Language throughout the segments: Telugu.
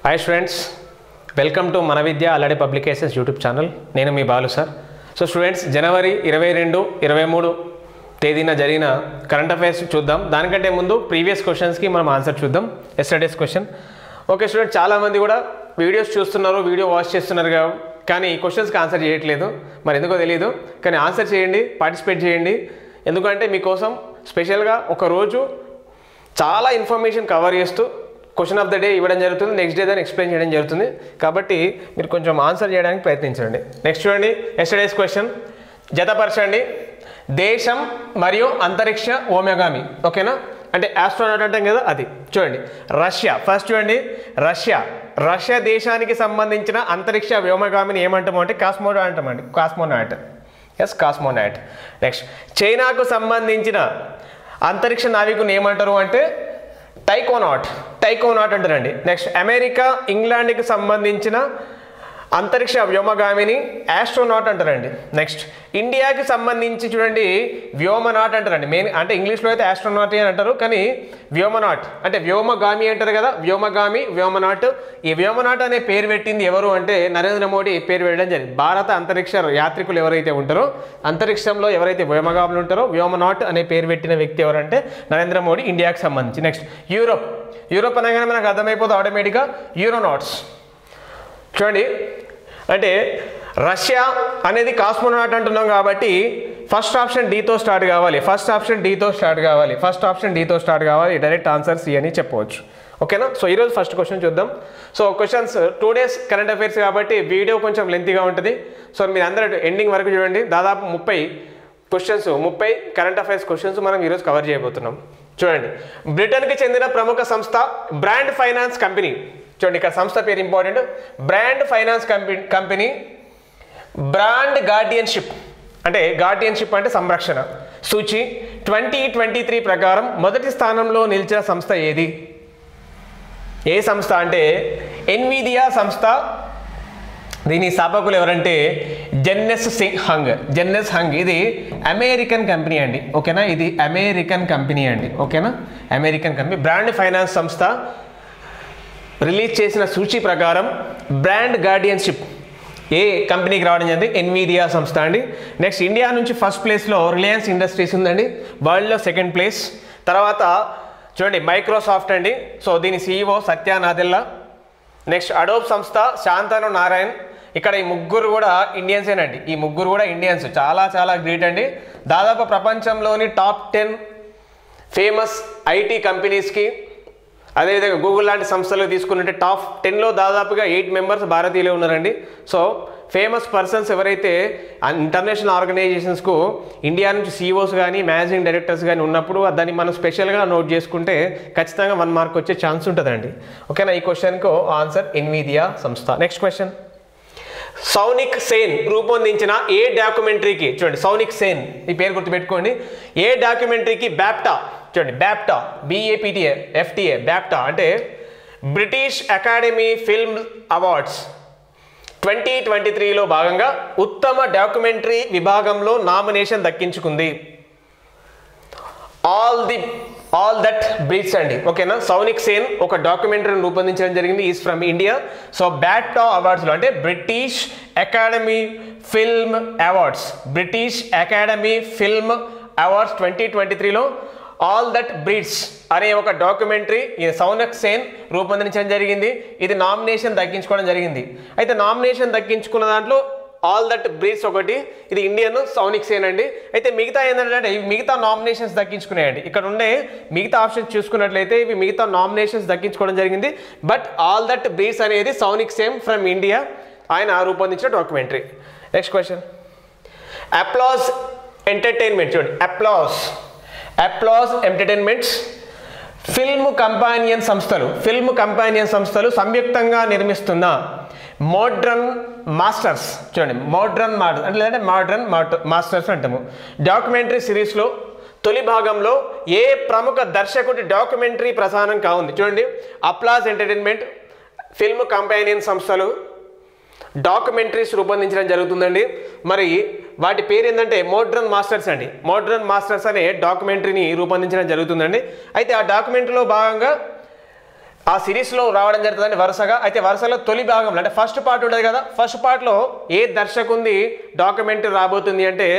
హాయ్ స్టూడెంట్స్ వెల్కమ్ టు మన Vidya Alladi publications YouTube channel నేను మీ బాలు సార్ సో స్టూడెంట్స్ జనవరి ఇరవై రెండు ఇరవై మూడు తేదీన జరిగిన కరెంట్ అఫైర్స్ చూద్దాం దానికంటే ముందు ప్రీవియస్ క్వశ్చన్స్కి మనం ఆన్సర్ చూద్దాం ఎస్టర్డేస్ క్వశ్చన్ ఓకే స్టూడెంట్ చాలామంది కూడా వీడియోస్ చూస్తున్నారు వీడియో వాచ్ చేస్తున్నారు కా- కానీ ఈ క్వశ్చన్స్కి ఆన్సర్ చేయట్లేదు మరి ఎందుకో తెలియదు కానీ ఆన్సర్ చేయండి పార్టిసిపేట్ చేయండి ఎందుకంటే మీకోసం స్పెషల్గా ఒక రోజు చాలా ఇన్ఫర్మేషన్ కవర్ చేస్తూ క్వశ్చన్ ఆఫ్ ద డే ఇవ్వడం జరుగుతుంది నెక్స్ట్ డే దాన్ని ఎక్స్ప్లెయిన్ చేయడం జరుగుతుంది కాబట్టి మీరు కొంచెం ఆన్సర్ చేయడానికి ప్రయత్నించండి నెక్స్ట్ చూడండి ఎస్టర్డేస్ క్వశ్చన్ జతపరచండి దేశం మరియు అంతరిక్ష ఓమెగామి ఓకేనా అంటే ఆస్ట్రోనాట్ అంటాం కదా అది చూడండి రష్యా ఫస్ట్ చూడండి రష్యా రష్యా దేశానికి సంబంధించిన అంతరిక్ష వ్యోమగామిని ఏమంటాము అంటే కాస్మోనాట్ అంటామండి కాస్మోనాట్ ఎస్ కాస్మోనాట్ నెక్స్ట్ చైనాకు సంబంధించిన అంతరిక్ష నావికుని ఏమంటారు అంటే టైకోనాట్ టైకోనాట్ అంటారండి నెక్స్ట్ అమెరికా ఇంగ్లాండ్కి సంబంధించిన అంతరిక్ష వ్యోమగామిని ఆస్ట్రోనాట్ అంటారండి నెక్స్ట్ ఇండియాకి సంబంధించి చూడండి వ్యోమనాట్ అంటారండి మెయిన్ అంటే ఇంగ్లీష్లో అయితే ఆస్ట్రోనాట్ అని అంటారు కానీ వ్యోమనాట్ అంటే వ్యోమగామి అంటారు కదా వ్యోమగామి వ్యోమనాట్ ఈ వ్యోమనాట్ అనే పేరు పెట్టింది ఎవరు అంటే నరేంద్ర మోడీ పేరు పెట్టడం జరిగింది భారత అంతరిక్ష యాత్రికులు ఎవరైతే ఉంటారో అంతరిక్షంలో ఎవరైతే వ్యోమగాములు ఉంటారో వ్యోమనాట్ అనే పేరు పెట్టిన వ్యక్తి ఎవరంటే నరేంద్ర మోడీ ఇండియాకి సంబంధించి నెక్స్ట్ యూరోప్ యూరోప్ అనగానే మనకు అర్థమైపోతుంది ఆటోమేటిక్గా యూరోనాట్స్ చూడండి అంటే రష్యా అనేది కాస్మోనాట్ అంటున్నాం కాబట్టి ఫస్ట్ ఆప్షన్ డీతో స్టార్ట్ కావాలి ఫస్ట్ ఆప్షన్ డీతో స్టార్ట్ కావాలి ఫస్ట్ ఆప్షన్ డీతో స్టార్ట్ కావాలి డైరెక్ట్ ఆన్సర్ సి అని చెప్పవచ్చు ఓకేనా సో ఈరోజు ఫస్ట్ క్వశ్చన్ చూద్దాం so questions two days current affairs కాబట్టి వీడియో కొంచెం లెంతీగా ఉంటుంది సో మీరు అందరూ ఎండింగ్ వరకు చూడండి దాదాపు ముప్పై క్వశ్చన్స్ ముప్పై కరెంట్ అఫైర్స్ క్వశ్చన్స్ మనం ఈరోజు కవర్ చేయబోతున్నాం చూడండి బ్రిటన్కి చెందిన ప్రముఖ సంస్థ బ్రాండ్ ఫైనాన్స్ కంపెనీ చూడండి ఇక్కడ సంస్థ పేరు important Brand Finance company company brand guardianship అంటే గార్డియన్షిప్ అంటే సంరక్షణ సూచి ట్వంటీ ట్వంటీ త్రీ ప్రకారం మొదటి స్థానంలో నిలిచిన సంస్థ ఏది ఏ సంస్థ అంటే ఎన్విదియా సంస్థ దీని స్థాపకులు ఎవరంటే Jensen Huang Jensen Huang ఇది అమెరికన్ కంపెనీ అండి ఓకేనా ఇది అమెరికన్ కంపెనీ అండి ఓకేనా అమెరికన్ కంపెనీ బ్రాండ్ ఫైనాన్స్ సంస్థ రిలీజ్ చేసిన సూచి ప్రకారం బ్రాండ్ గార్డియన్షిప్ ఏ కంపెనీకి రావడం జరిగింది ఎన్విడియా సంస్థ అండి నెక్స్ట్ ఇండియా నుంచి ఫస్ట్ ప్లేస్లో రిలయన్స్ ఇండస్ట్రీస్ ఉందండి వరల్డ్లో సెకండ్ ప్లేస్ తర్వాత చూడండి మైక్రోసాఫ్ట్ అండి సో దీని CEO Satya Nadella next Adobe సంస్థ శాంతను నారాయణ్ ఇక్కడ ఈ ముగ్గురు కూడా ఇండియన్సేనండి ఈ ముగ్గురు కూడా ఇండియన్స్ చాలా చాలా గ్రేట్ అండి దాదాపు ప్రపంచంలోని టాప్ టెన్ ఫేమస్ ఐటీ కంపెనీస్కి అదేవిధంగా గూగుల్ లాంటి సంస్థలు తీసుకున్నట్టే టాప్ టెన్లో దాదాపుగా ఎయిట్ మెంబర్స్ భారతీయులే ఉన్నారండి సో ఫేమస్ పర్సన్స్ ఎవరైతే ఇంటర్నేషనల్ ఆర్గనైజేషన్స్కు ఇండియా నుంచి సీఈఓస్ కానీ మేనేజింగ్ డైరెక్టర్స్ కానీ ఉన్నప్పుడు దాన్ని మనం స్పెషల్గా నోట్ చేసుకుంటే ఖచ్చితంగా వన్ మార్క్ వచ్చే ఛాన్స్ ఉంటుందండి ఓకేనా ఈ క్వశ్చన్కు ఆన్సర్ ఎన్విదియా సంస్థ నెక్స్ట్ క్వశ్చన్ సౌనిక్ సేన్ రూపొందించిన ఏ డాక్యుమెంటరీకి చూడండి సౌనిక్ సేన్ ఈ పేరు గుర్తుపెట్టుకోండి ఏ డాక్యుమెంటరీకి బ్యాప్టా చూడండి బ్యాప్టా బిఏపిటిఏ ఎఫ్టిఏ బ్యాప్టా అంటే British Academy Film Awards twenty twenty త్రీలో భాగంగా ఉత్తమ డాక్యుమెంటరీ విభాగంలో నామినేషన్ దక్కించుకుంది All the All That Breathes అండి ఓకేనా సౌనిక్ సేన్ ఒక డాక్యుమెంటరీని రూపొందించడం జరిగింది is from India so BAFTA అవార్డ్స్లో అంటే British Academy Film Awards British Academy Film Awards twenty twenty త్రీలో ఆల్ దట్ బ్రీడ్స్ అనే ఒక డాక్యుమెంటరీ ఈ సౌనక్ సేన్ రూపొందించడం జరిగింది ఇది నామినేషన్ దక్కించుకోవడం జరిగింది అయితే నామినేషన్ దక్కించుకున్న దాంట్లో ఆల్ దట్ బ్రీడ్స్ ఒకటి ఇది ఇండియన్ సౌనిక్ సేన్ అండి అయితే మిగతా ఏంటంటే ఇవి మిగతా నామినేషన్స్ దక్కించుకున్నాయండి ఇక్కడ ఉండే మిగతా ఆప్షన్స్ చూసుకున్నట్లయితే ఇవి మిగతా నామినేషన్స్ దక్కించుకోవడం జరిగింది బట్ ఆల్ దట్ బ్రీడ్స్ అనేది సౌనిక్ సేమ్ ఫ్రమ్ ఇండియా ఆయన రూపొందించిన documentary next question Applause Entertainment చూడండి Applause Applause Entertainments Film Companion సంస్థలు ఫిల్మ్ కంపానియన్ సంస్థలు సంయుక్తంగా నిర్మిస్తున్న మోడ్రన్ మాస్టర్స్ చూడండి మోడ్రన్ మాస్టర్స్ అంటే లేదంటే మోడ్రన్ మాస్టర్స్ అంటాము డాక్యుమెంటరీ సిరీస్లో తొలి భాగంలో ఏ ప్రముఖ దర్శకుడి డాక్యుమెంటరీ ప్రసారం కావుంది చూడండి అప్లాస్ ఎంటర్టైన్మెంట్ ఫిల్మ్ కంపానియన్ సంస్థలు డాక్యుమెంటరీస్ రూపొందించడం జరుగుతుందండి మరి వాటి పేరు ఏంటంటే మోడ్రన్ మాస్టర్స్ అండి మోడ్రన్ మాస్టర్స్ అనే డాక్యుమెంటరీని రూపొందించడం జరుగుతుందండి అయితే ఆ డాక్యుమెంటరీలో భాగంగా ఆ సిరీస్లో రావడం జరుగుతుందండి వరుసగా అయితే వరుసలో తొలి భాగంలో అంటే ఫస్ట్ పార్ట్ ఉండదు కదా ఫస్ట్ పార్ట్లో ఏ దర్శకుంది డాక్యుమెంటరీ రాబోతుంది అంటే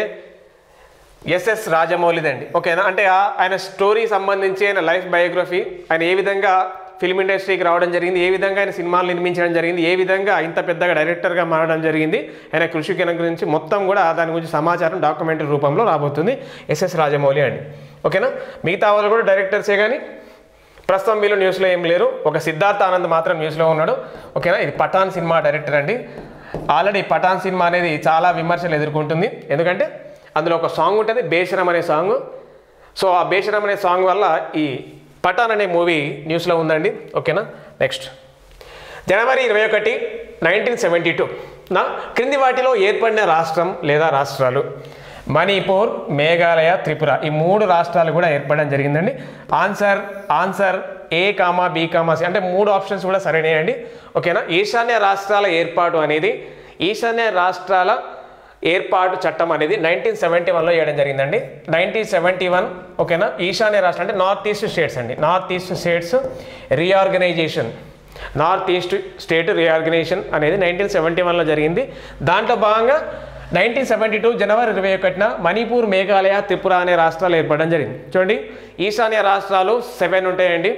ఎస్ఎస్ రాజమౌళిదండి ఓకేనా అంటే ఆ- ఆయన స్టోరీ సంబంధించి ఆయన లైఫ్ బయోగ్రఫీ ఆయన ఏ విధంగా ఫిల్మ్ ఇండస్ట్రీకి రావడం జరిగింది ఏ విధంగా ఆయన సినిమాలు నిర్మించడం జరిగింది ఏ విధంగా ఇంత పెద్దగా డైరెక్టర్గా మారడం జరిగింది ఆయన కృషి కిరణ్ గురించి మొత్తం కూడా దాని గురించి సమాచారం డాక్యుమెంటరీ రూపంలో రాబోతుంది ఎస్ఎస్ రాజమౌళి అండి ఓకేనా మిగతా వాళ్ళు కూడా డైరెక్టర్సే కానీ ప్రస్తుతం వీళ్ళు న్యూస్లో ఏం లేరు ఒక సిద్ధార్థ ఆనంద్ మాత్రం న్యూస్లో ఉన్నాడు ఓకేనా ఇది పఠాన్ సినిమా డైరెక్టర్ అండి ఆల్రెడీ పఠాన్ సినిమా అనేది చాలా విమర్శలు ఎదుర్కొంటుంది ఎందుకంటే అందులో ఒక సాంగ్ ఉంటుంది బేషరం అనే సాంగ్ సో ఆ బేషరం అనే సాంగ్ వల్ల ఈ పఠాన్ అనే మూవీ న్యూస్లో ఉందండి ఓకేనా నెక్స్ట్ జనవరి ఇరవై ఒకటి నైన్టీన్ సెవెంటీ టూ నా క్రింది వాటిలో ఏర్పడిన రాష్ట్రం లేదా రాష్ట్రాలు మణిపూర్ మేఘాలయ త్రిపుర ఈ మూడు రాష్ట్రాలు కూడా ఏర్పడడం జరిగిందండి answer answer A comma B comma C అంటే మూడు ఆప్షన్స్ కూడా సరైనయండి ఓకేనా ఈశాన్య రాష్ట్రాల ఏర్పాటు అనేది ఈశాన్య రాష్ట్రాల ఏర్పాటు చట్టం అనేది నైన్టీన్ సెవెంటీ వన్లో చేయడం జరిగిందండి నైన్టీన్ సెవెంటీ వన్ ఓకేనా ఈశాన్య రాష్ట్రం అంటే నార్త్ ఈస్ట్ స్టేట్స్ అండి north east states reorganisation north east state reorganisation అనేది నైన్టీన్ సెవెంటీ వన్లో జరిగింది దాంట్లో భాగంగా నైన్టీన్ సెవెంటీ టూ జనవరి ఇరవై ఒకటిన మణిపూర్ మేఘాలయ త్రిపుర అనే రాష్ట్రాలు ఏర్పడడం జరిగింది చూడండి ఈశాన్య రాష్ట్రాలు సెవెన్ ఉంటాయండి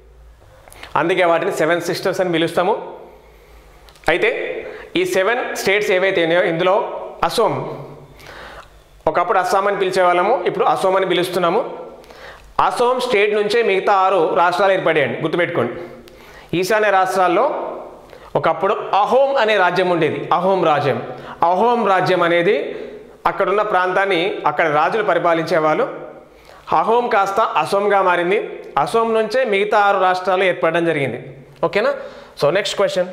అందుకే వాటిని సెవెన్ సిస్టర్స్ అని పిలుస్తాము అయితే ఈ సెవెన్ స్టేట్స్ ఏవైతే ఉన్నాయో ఇందులో అసోం ఒకప్పుడు అస్సాం అని పిలిచేవాళ్ళము ఇప్పుడు అసోం అని పిలుస్తున్నాము అసోం స్టేట్ నుంచే మిగతా ఆరు రాష్ట్రాలు ఏర్పడాయండి గుర్తుపెట్టుకోండి ఈశాన్య రాష్ట్రాల్లో ఒకప్పుడు అహోం అనే రాజ్యం ఉండేది అహోం రాజ్యం అహోం రాజ్యం అనేది అక్కడున్న ప్రాంతాన్ని అక్కడ రాజులు పరిపాలించేవాళ్ళు అహోం కాస్త అసోంగా మారింది అసోం నుంచే మిగతా ఆరు రాష్ట్రాలు ఏర్పడడం జరిగింది ఓకేనా సో నెక్స్ట్ క్వశ్చన్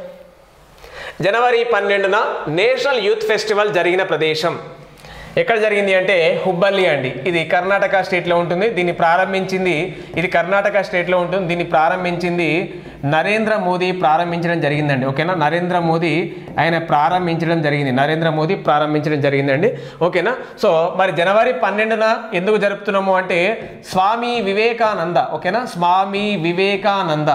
జనవరి పన్నెండున నేషనల్ యూత్ ఫెస్టివల్ జరిగిన ప్రదేశం ఎక్కడ జరిగింది అంటే హుబ్బల్లి అండి ఇది కర్ణాటక స్టేట్లో ఉంటుంది దీన్ని ప్రారంభించింది ఇది కర్ణాటక స్టేట్లో ఉంటుంది దీన్ని ప్రారంభించింది నరేంద్ర మోదీ ప్రారంభించడం జరిగిందండి ఓకేనా నరేంద్ర మోదీ ఆయన ప్రారంభించడం జరిగింది నరేంద్ర మోదీ ప్రారంభించడం జరిగిందండి ఓకేనా సో మరి జనవరి పన్నెండున ఎందుకు జరుపుతున్నాము అంటే స్వామి వివేకానంద ఓకేనా స్వామి వివేకానంద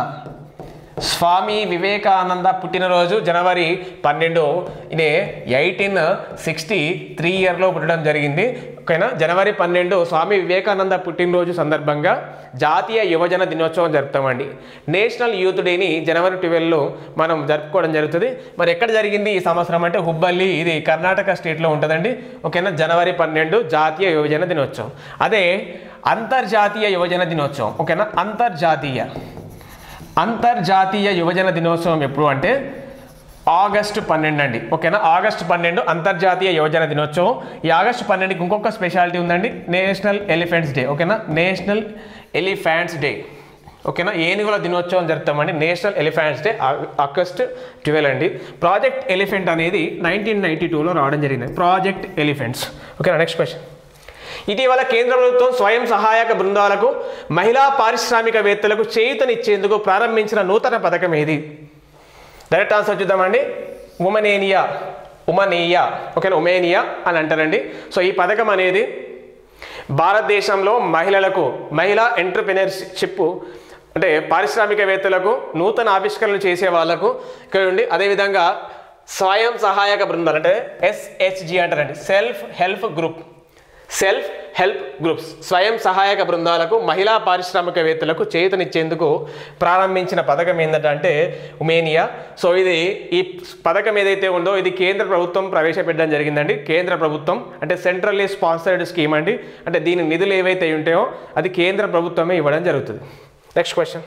స్వామి వివేకానంద పుట్టినరోజు జనవరి పన్నెండు ఇదే ఎయిటీన్ సిక్స్టీ త్రీ ఇయర్లో పుట్టడం జరిగింది ఓకేనా జనవరి పన్నెండు స్వామి వివేకానంద పుట్టినరోజు సందర్భంగా జాతీయ యువజన దినోత్సవం జరుపుతామండి నేషనల్ యూత్ డేని జనవరి ట్వెల్వ్లో మనం జరుపుకోవడం జరుగుతుంది మరి ఎక్కడ జరిగింది ఈ సంవత్సరం అంటే హుబ్బల్లి ఇది కర్ణాటక స్టేట్లో ఉంటుందండి ఓకేనా జనవరి పన్నెండు జాతీయ యువజన దినోత్సవం అదే అంతర్జాతీయ యువజన దినోత్సవం ఓకేనా అంతర్జాతీయ అంతర్జాతీయ యువజన దినోత్సవం ఎప్పుడు అంటే ఆగస్టు పన్నెండు అండి ఓకేనా ఆగస్టు పన్నెండు అంతర్జాతీయ యువజన దినోత్సవం ఈ ఆగస్టు పన్నెండుకి ఇంకొక స్పెషాలిటీ ఉందండి నేషనల్ ఎలిఫెంట్స్ డే ఓకేనా నేషనల్ ఎలిఫెంట్స్ డే ఓకేనా ఏనుగుల దినోత్సవం జరుపుతామండి national elephants day August twelve అండి ప్రాజెక్ట్ ఎలిఫెంట్ అనేది నైన్టీన్ నైన్టీ టూలో రావడం జరిగింది ప్రాజెక్ట్ ఎలిఫెంట్స్ ఓకేనా నెక్స్ట్ క్వశ్చన్ ఇటీవల కేంద్ర ప్రభుత్వం స్వయం సహాయక బృందాలకు మహిళా పారిశ్రామికవేత్తలకు చేయూతనిచ్చేందుకు ప్రారంభించిన నూతన పథకం ఏది డైరెక్ట్ ఆన్సర్ చూద్దామండి ఉమనేనియా ఉమనేయా ఓకేనా ఉమేనియా అని అంటారండి సో ఈ పథకం అనేది భారతదేశంలో మహిళలకు మహిళా ఎంటర్ప్రినర్షిప్ అంటే పారిశ్రామికవేత్తలకు నూతన ఆవిష్కరణలు చేసే వాళ్ళకు ఇక్కడ ఉండి అదేవిధంగా స్వయం సహాయక బృందాలు అంటే ఎస్హెచ్జి అంటారండి self help group self help groups స్వయం సహాయక బృందాలకు మహిళా పారిశ్రామికవేత్తలకు చేతనిచ్చేందుకు ప్రారంభించిన పథకం ఏంటంటే ఉమేనియా సో ఇది ఈ పథకం ఏదైతే ఉందో ఇది కేంద్ర ప్రభుత్వం ప్రవేశపెట్టడం జరిగిందండి కేంద్ర ప్రభుత్వం అంటే సెంట్రల్లీ స్పాన్సర్డ్ స్కీమ్ అండి అంటే దీని నిధులు ఏవైతే ఉంటాయో అది కేంద్ర ప్రభుత్వమే ఇవ్వడం జరుగుతుంది నెక్స్ట్ క్వశ్చన్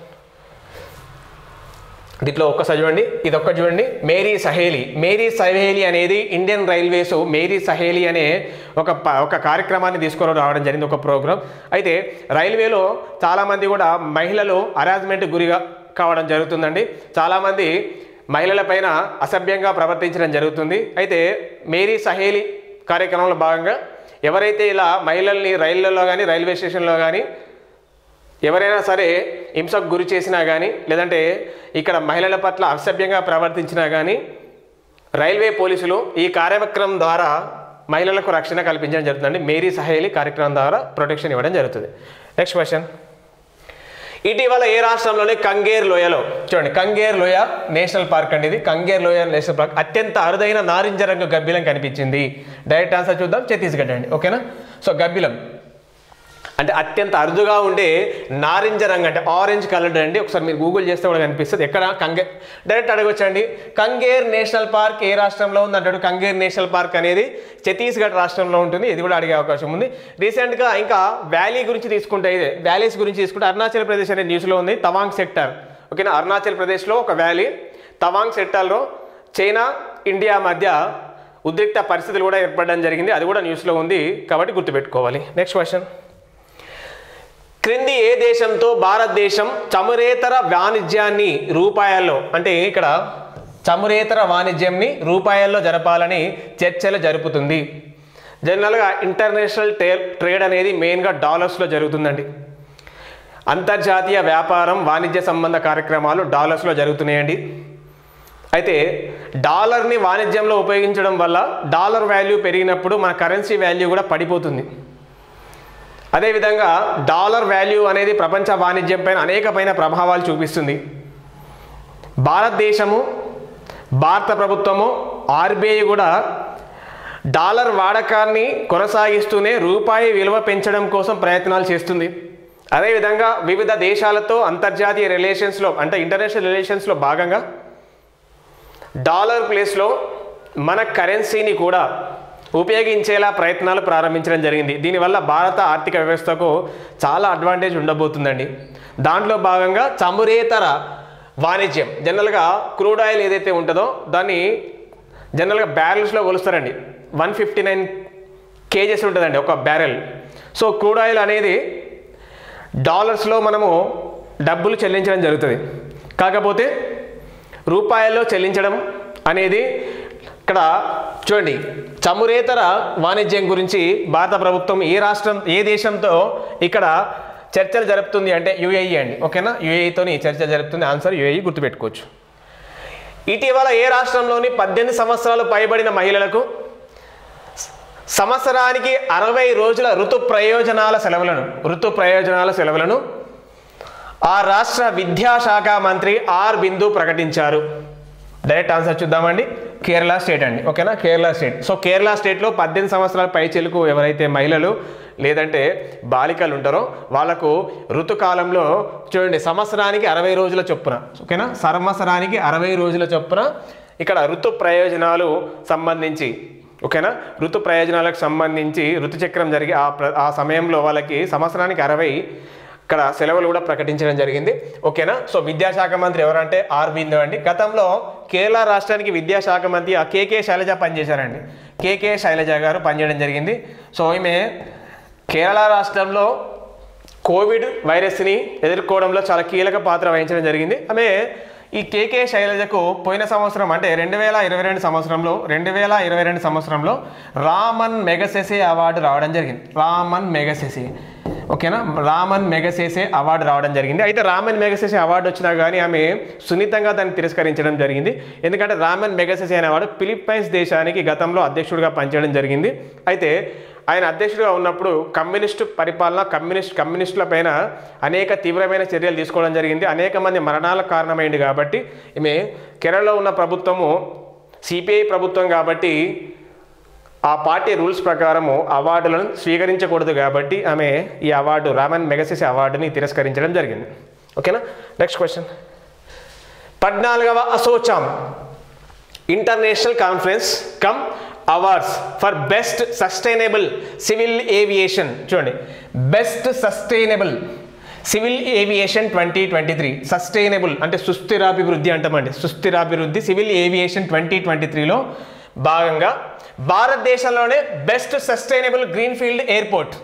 దీంట్లో ఒక్కసారి చూడండి ఇది ఒక్క చూడండి మేరీ సహేలి మేరీ సహేలి అనేది ఇండియన్ రైల్వేస్ మేరీ సహేలి అనే ఒక ప- ఒక కార్యక్రమాన్ని తీసుకొని రావడం జరిగింది ఒక ప్రోగ్రామ్ అయితే రైల్వేలో చాలామంది కూడా మహిళలు హరాస్మెంట్ గురిగా కావడం జరుగుతుందండి చాలామంది మహిళల పైన అసభ్యంగా ప్రవర్తించడం జరుగుతుంది అయితే మేరీ సహేలి కార్యక్రమంలో భాగంగా ఎవరైతే ఇలా మహిళల్ని రైళ్లలో కానీ రైల్వే స్టేషన్లో కానీ ఎవరైనా సరే హింసకు గురి చేసినా కానీ లేదంటే ఇక్కడ మహిళల పట్ల అసభ్యంగా ప్రవర్తించినా కానీ రైల్వే పోలీసులు ఈ కార్యక్రమం ద్వారా మహిళలకు రక్షణ కల్పించడం జరుగుతుందండి మేరీ సహేలి కార్యక్రమం ద్వారా ప్రొటెక్షన్ ఇవ్వడం జరుగుతుంది నెక్స్ట్ క్వశ్చన్ ఇటీవల ఏ రాష్ట్రంలోని కంగేర్ లోయలో చూడండి కంగేర్ లోయ నేషనల్ పార్క్ అండి ఇది కంగేర్ లోయ నేషనల్ పార్క్ అత్యంత అరుదైన నారింజ రంగు గబ్బిలం కనిపించింది డైరెక్ట్ ఆన్సర్ చూద్దాం ఛత్తీస్గఢ్ అండి ఓకేనా సో గబ్బిలం అంటే అత్యంత అరుదుగా ఉండే నారింజ రంగు అంటే ఆరెంజ్ కలర్డ్ అండి ఒకసారి మీరు గూగుల్ చేస్తే కూడా కనిపిస్తుంది ఎక్కడ కంగే డైరెక్ట్ అడగొచ్చండి కంగేర్ నేషనల్ పార్క్ ఏ రాష్ట్రంలో ఉంది అంటాడు కంగేర్ నేషనల్ పార్క్ అనేది ఛత్తీస్గఢ్ రాష్ట్రంలో ఉంటుంది ఇది కూడా అడిగే అవకాశం ఉంది రీసెంట్గా ఇంకా వ్యాలీ గురించి తీసుకుంటే ఇదే వ్యాలీస్ గురించి తీసుకుంటే అరుణాచల్ ప్రదేశ్ అనే న్యూస్లో ఉంది తవాంగ్ సెక్టర్ ఓకేనా అరుణాచల్ ప్రదేశ్లో ఒక వ్యాలీ తవాంగ్ సెక్టార్లో చైనా ఇండియా మధ్య ఉద్రిక్త పరిస్థితులు కూడా ఏర్పడడం జరిగింది అది కూడా న్యూస్లో ఉంది కాబట్టి గుర్తుపెట్టుకోవాలి నెక్స్ట్ క్వశ్చన్ క్రింది ఏ దేశంతో భారతదేశం చమురేతర వాణిజ్యాన్ని రూపాయల్లో అంటే ఇక్కడ చమురేతర వాణిజ్యంని రూపాయల్లో జరపాలని చర్చలు జరుపుతుంది జనరల్గా ఇంటర్నేషనల్ ట్రే ట్రేడ్ అనేది మెయిన్గా డాలర్స్లో జరుగుతుందండి అంతర్జాతీయ వ్యాపారం వాణిజ్య సంబంధ కార్యక్రమాలు డాలర్స్లో జరుగుతున్నాయండి అయితే డాలర్ని వాణిజ్యంలో ఉపయోగించడం వల్ల డాలర్ వాల్యూ పెరిగినప్పుడు మన కరెన్సీ వాల్యూ కూడా పడిపోతుంది అదేవిధంగా డాలర్ వాల్యూ అనేది ప్రపంచ వాణిజ్యం పైన అనేకమైన ప్రభావాలు చూపిస్తుంది భారతదేశము భారత ప్రభుత్వము ఆర్బీఐ కూడా డాలర్ వాడకాన్ని కొనసాగిస్తూనే రూపాయి విలువ పెంచడం కోసం ప్రయత్నాలు చేస్తుంది అదేవిధంగా వివిధ దేశాలతో అంతర్జాతీయ రిలేషన్స్లో అంటే ఇంటర్నేషనల్ రిలేషన్స్లో భాగంగా డాలర్ ప్లేస్లో మన కరెన్సీని కూడా ఉపయోగించేలా ప్రయత్నాలు ప్రారంభించడం జరిగింది దీనివల్ల భారత ఆర్థిక వ్యవస్థకు చాలా అడ్వాంటేజ్ ఉండబోతుందండి దాంట్లో భాగంగా చమురేతర వాణిజ్యం జనరల్గా క్రూడ్ ఆయిల్ ఏదైతే ఉంటుందో దాన్ని జనరల్గా బ్యారెల్స్లో కొలుస్తారండి వన్ ఫిఫ్టీ నైన్ కేజెస్ ఉంటుందండి ఒక బ్యారెల్ సో క్రూడ్ ఆయిల్ అనేది డాలర్స్లో మనము డబ్బులు చెల్లించడం జరుగుతుంది కాకపోతే రూపాయల్లో చెల్లించడం అనేది ఇక్కడ చూడండి చమురేతర వాణిజ్యం గురించి భారత ప్రభుత్వం ఏ రాష్ట్రం ఏ దేశంతో ఇక్కడ చర్చలు జరుపుతుంది అంటే యుఏఈ అండి ఓకేనా యుఏఈతోని చర్చ జరుపుతుంది ఆన్సర్ యుఏఈ గుర్తుపెట్టుకోవచ్చు ఇటీవల ఏ రాష్ట్రంలోని పద్దెనిమిది సంవత్సరాలు పైబడిన మహిళలకు సంవత్సరానికి అరవై రోజుల ఋతు ప్రయోజనాల సెలవులను ఋతు ప్రయోజనాల సెలవులను ఆ రాష్ట్ర విద్యాశాఖ మంత్రి ఆర్ బిందు ప్రకటించారు డైరెక్ట్ ఆన్సర్ చూద్దామండి కేరళ స్టేట్ అండి ఓకేనా కేరళ స్టేట్ సో కేరళ స్టేట్లో పద్దెనిమిది సంవత్సరాల పై చెలుకు ఎవరైతే మహిళలు లేదంటే బాలికలు ఉంటారో వాళ్ళకు ఋతుకాలంలో చూడండి సంవత్సరానికి అరవై రోజుల చొప్పున ఓకేనా సంవత్సరానికి అరవై రోజుల చొప్పున ఇక్కడ ఋతు ప్రయోజనాలు సంబంధించి ఓకేనా ఋతు ప్రయోజనాలకు సంబంధించి ఋతుచక్రం జరిగి ఆ ప్ర ఆ సమయంలో వాళ్ళకి సంవత్సరానికి అరవై ఇక్కడ సెలవులు కూడా ప్రకటించడం జరిగింది ఓకేనా సో విద్యాశాఖ మంత్రి ఎవరంటే ఆర్ బిందు అండి గతంలో కేరళ రాష్ట్రానికి విద్యాశాఖ మంత్రి ఆ కేకే శైలజ పనిచేశారండి కేకే శైలజ గారు పనిచేయడం జరిగింది సో ఈమె కేరళ రాష్ట్రంలో కోవిడ్ వైరస్ని ఎదుర్కోవడంలో చాలా కీలక పాత్ర వహించడం జరిగింది ఆమె ఈ కేకే శైలజకు పోయిన సంవత్సరం అంటే రెండు వేల ఇరవై రెండు సంవత్సరంలో రెండు వేల ఇరవై రెండు సంవత్సరంలో రామన్ మెగసెసే అవార్డు రావడం జరిగింది రామన్ మెగసెసే ఓకేనా రామన్ మెగసేసే అవార్డు రావడం జరిగింది అయితే రామన్ మెగసేసే అవార్డు వచ్చినా కానీ ఆమె సున్నితంగా దాన్ని తిరస్కరించడం జరిగింది ఎందుకంటే రామన్ మెగసేసే అనేవాడు ఫిలిప్పైన్స్ దేశానికి గతంలో అధ్యక్షుడిగా పనిచేయడం జరిగింది అయితే ఆయన అధ్యక్షుడిగా ఉన్నప్పుడు కమ్యూనిస్టు పరిపాలన కమ్యూనిస్ట్ కమ్యూనిస్టుల పైన అనేక తీవ్రమైన చర్యలు తీసుకోవడం జరిగింది అనేక మంది మరణాలకు కారణమైంది కాబట్టి ఈమె కేరళలో ఉన్న ప్రభుత్వము సిపిఐ ప్రభుత్వం కాబట్టి ఆ పార్టీ రూల్స్ ప్రకారము అవార్డులను స్వీకరించకూడదు కాబట్టి ఆమె ఈ అవార్డు రామన్ మెగసెస్ అవార్డుని తిరస్కరించడం జరిగింది ఓకేనా నెక్స్ట్ క్వశ్చన్ పద్నాలుగవ ASSOCHAM international conference cum awards for best sustainable civil aviation చూడండి best sustainable civil aviation twenty twenty three sustainable అంటే సుస్థిరాభివృద్ధి అంటామండి సుస్థిరాభివృద్ధి సివిల్ ఏవియేషన్ ట్వంటీ ట్వంటీ త్రీలో భాగంగా భారతదేశంలోనే best sustainable greenfield airport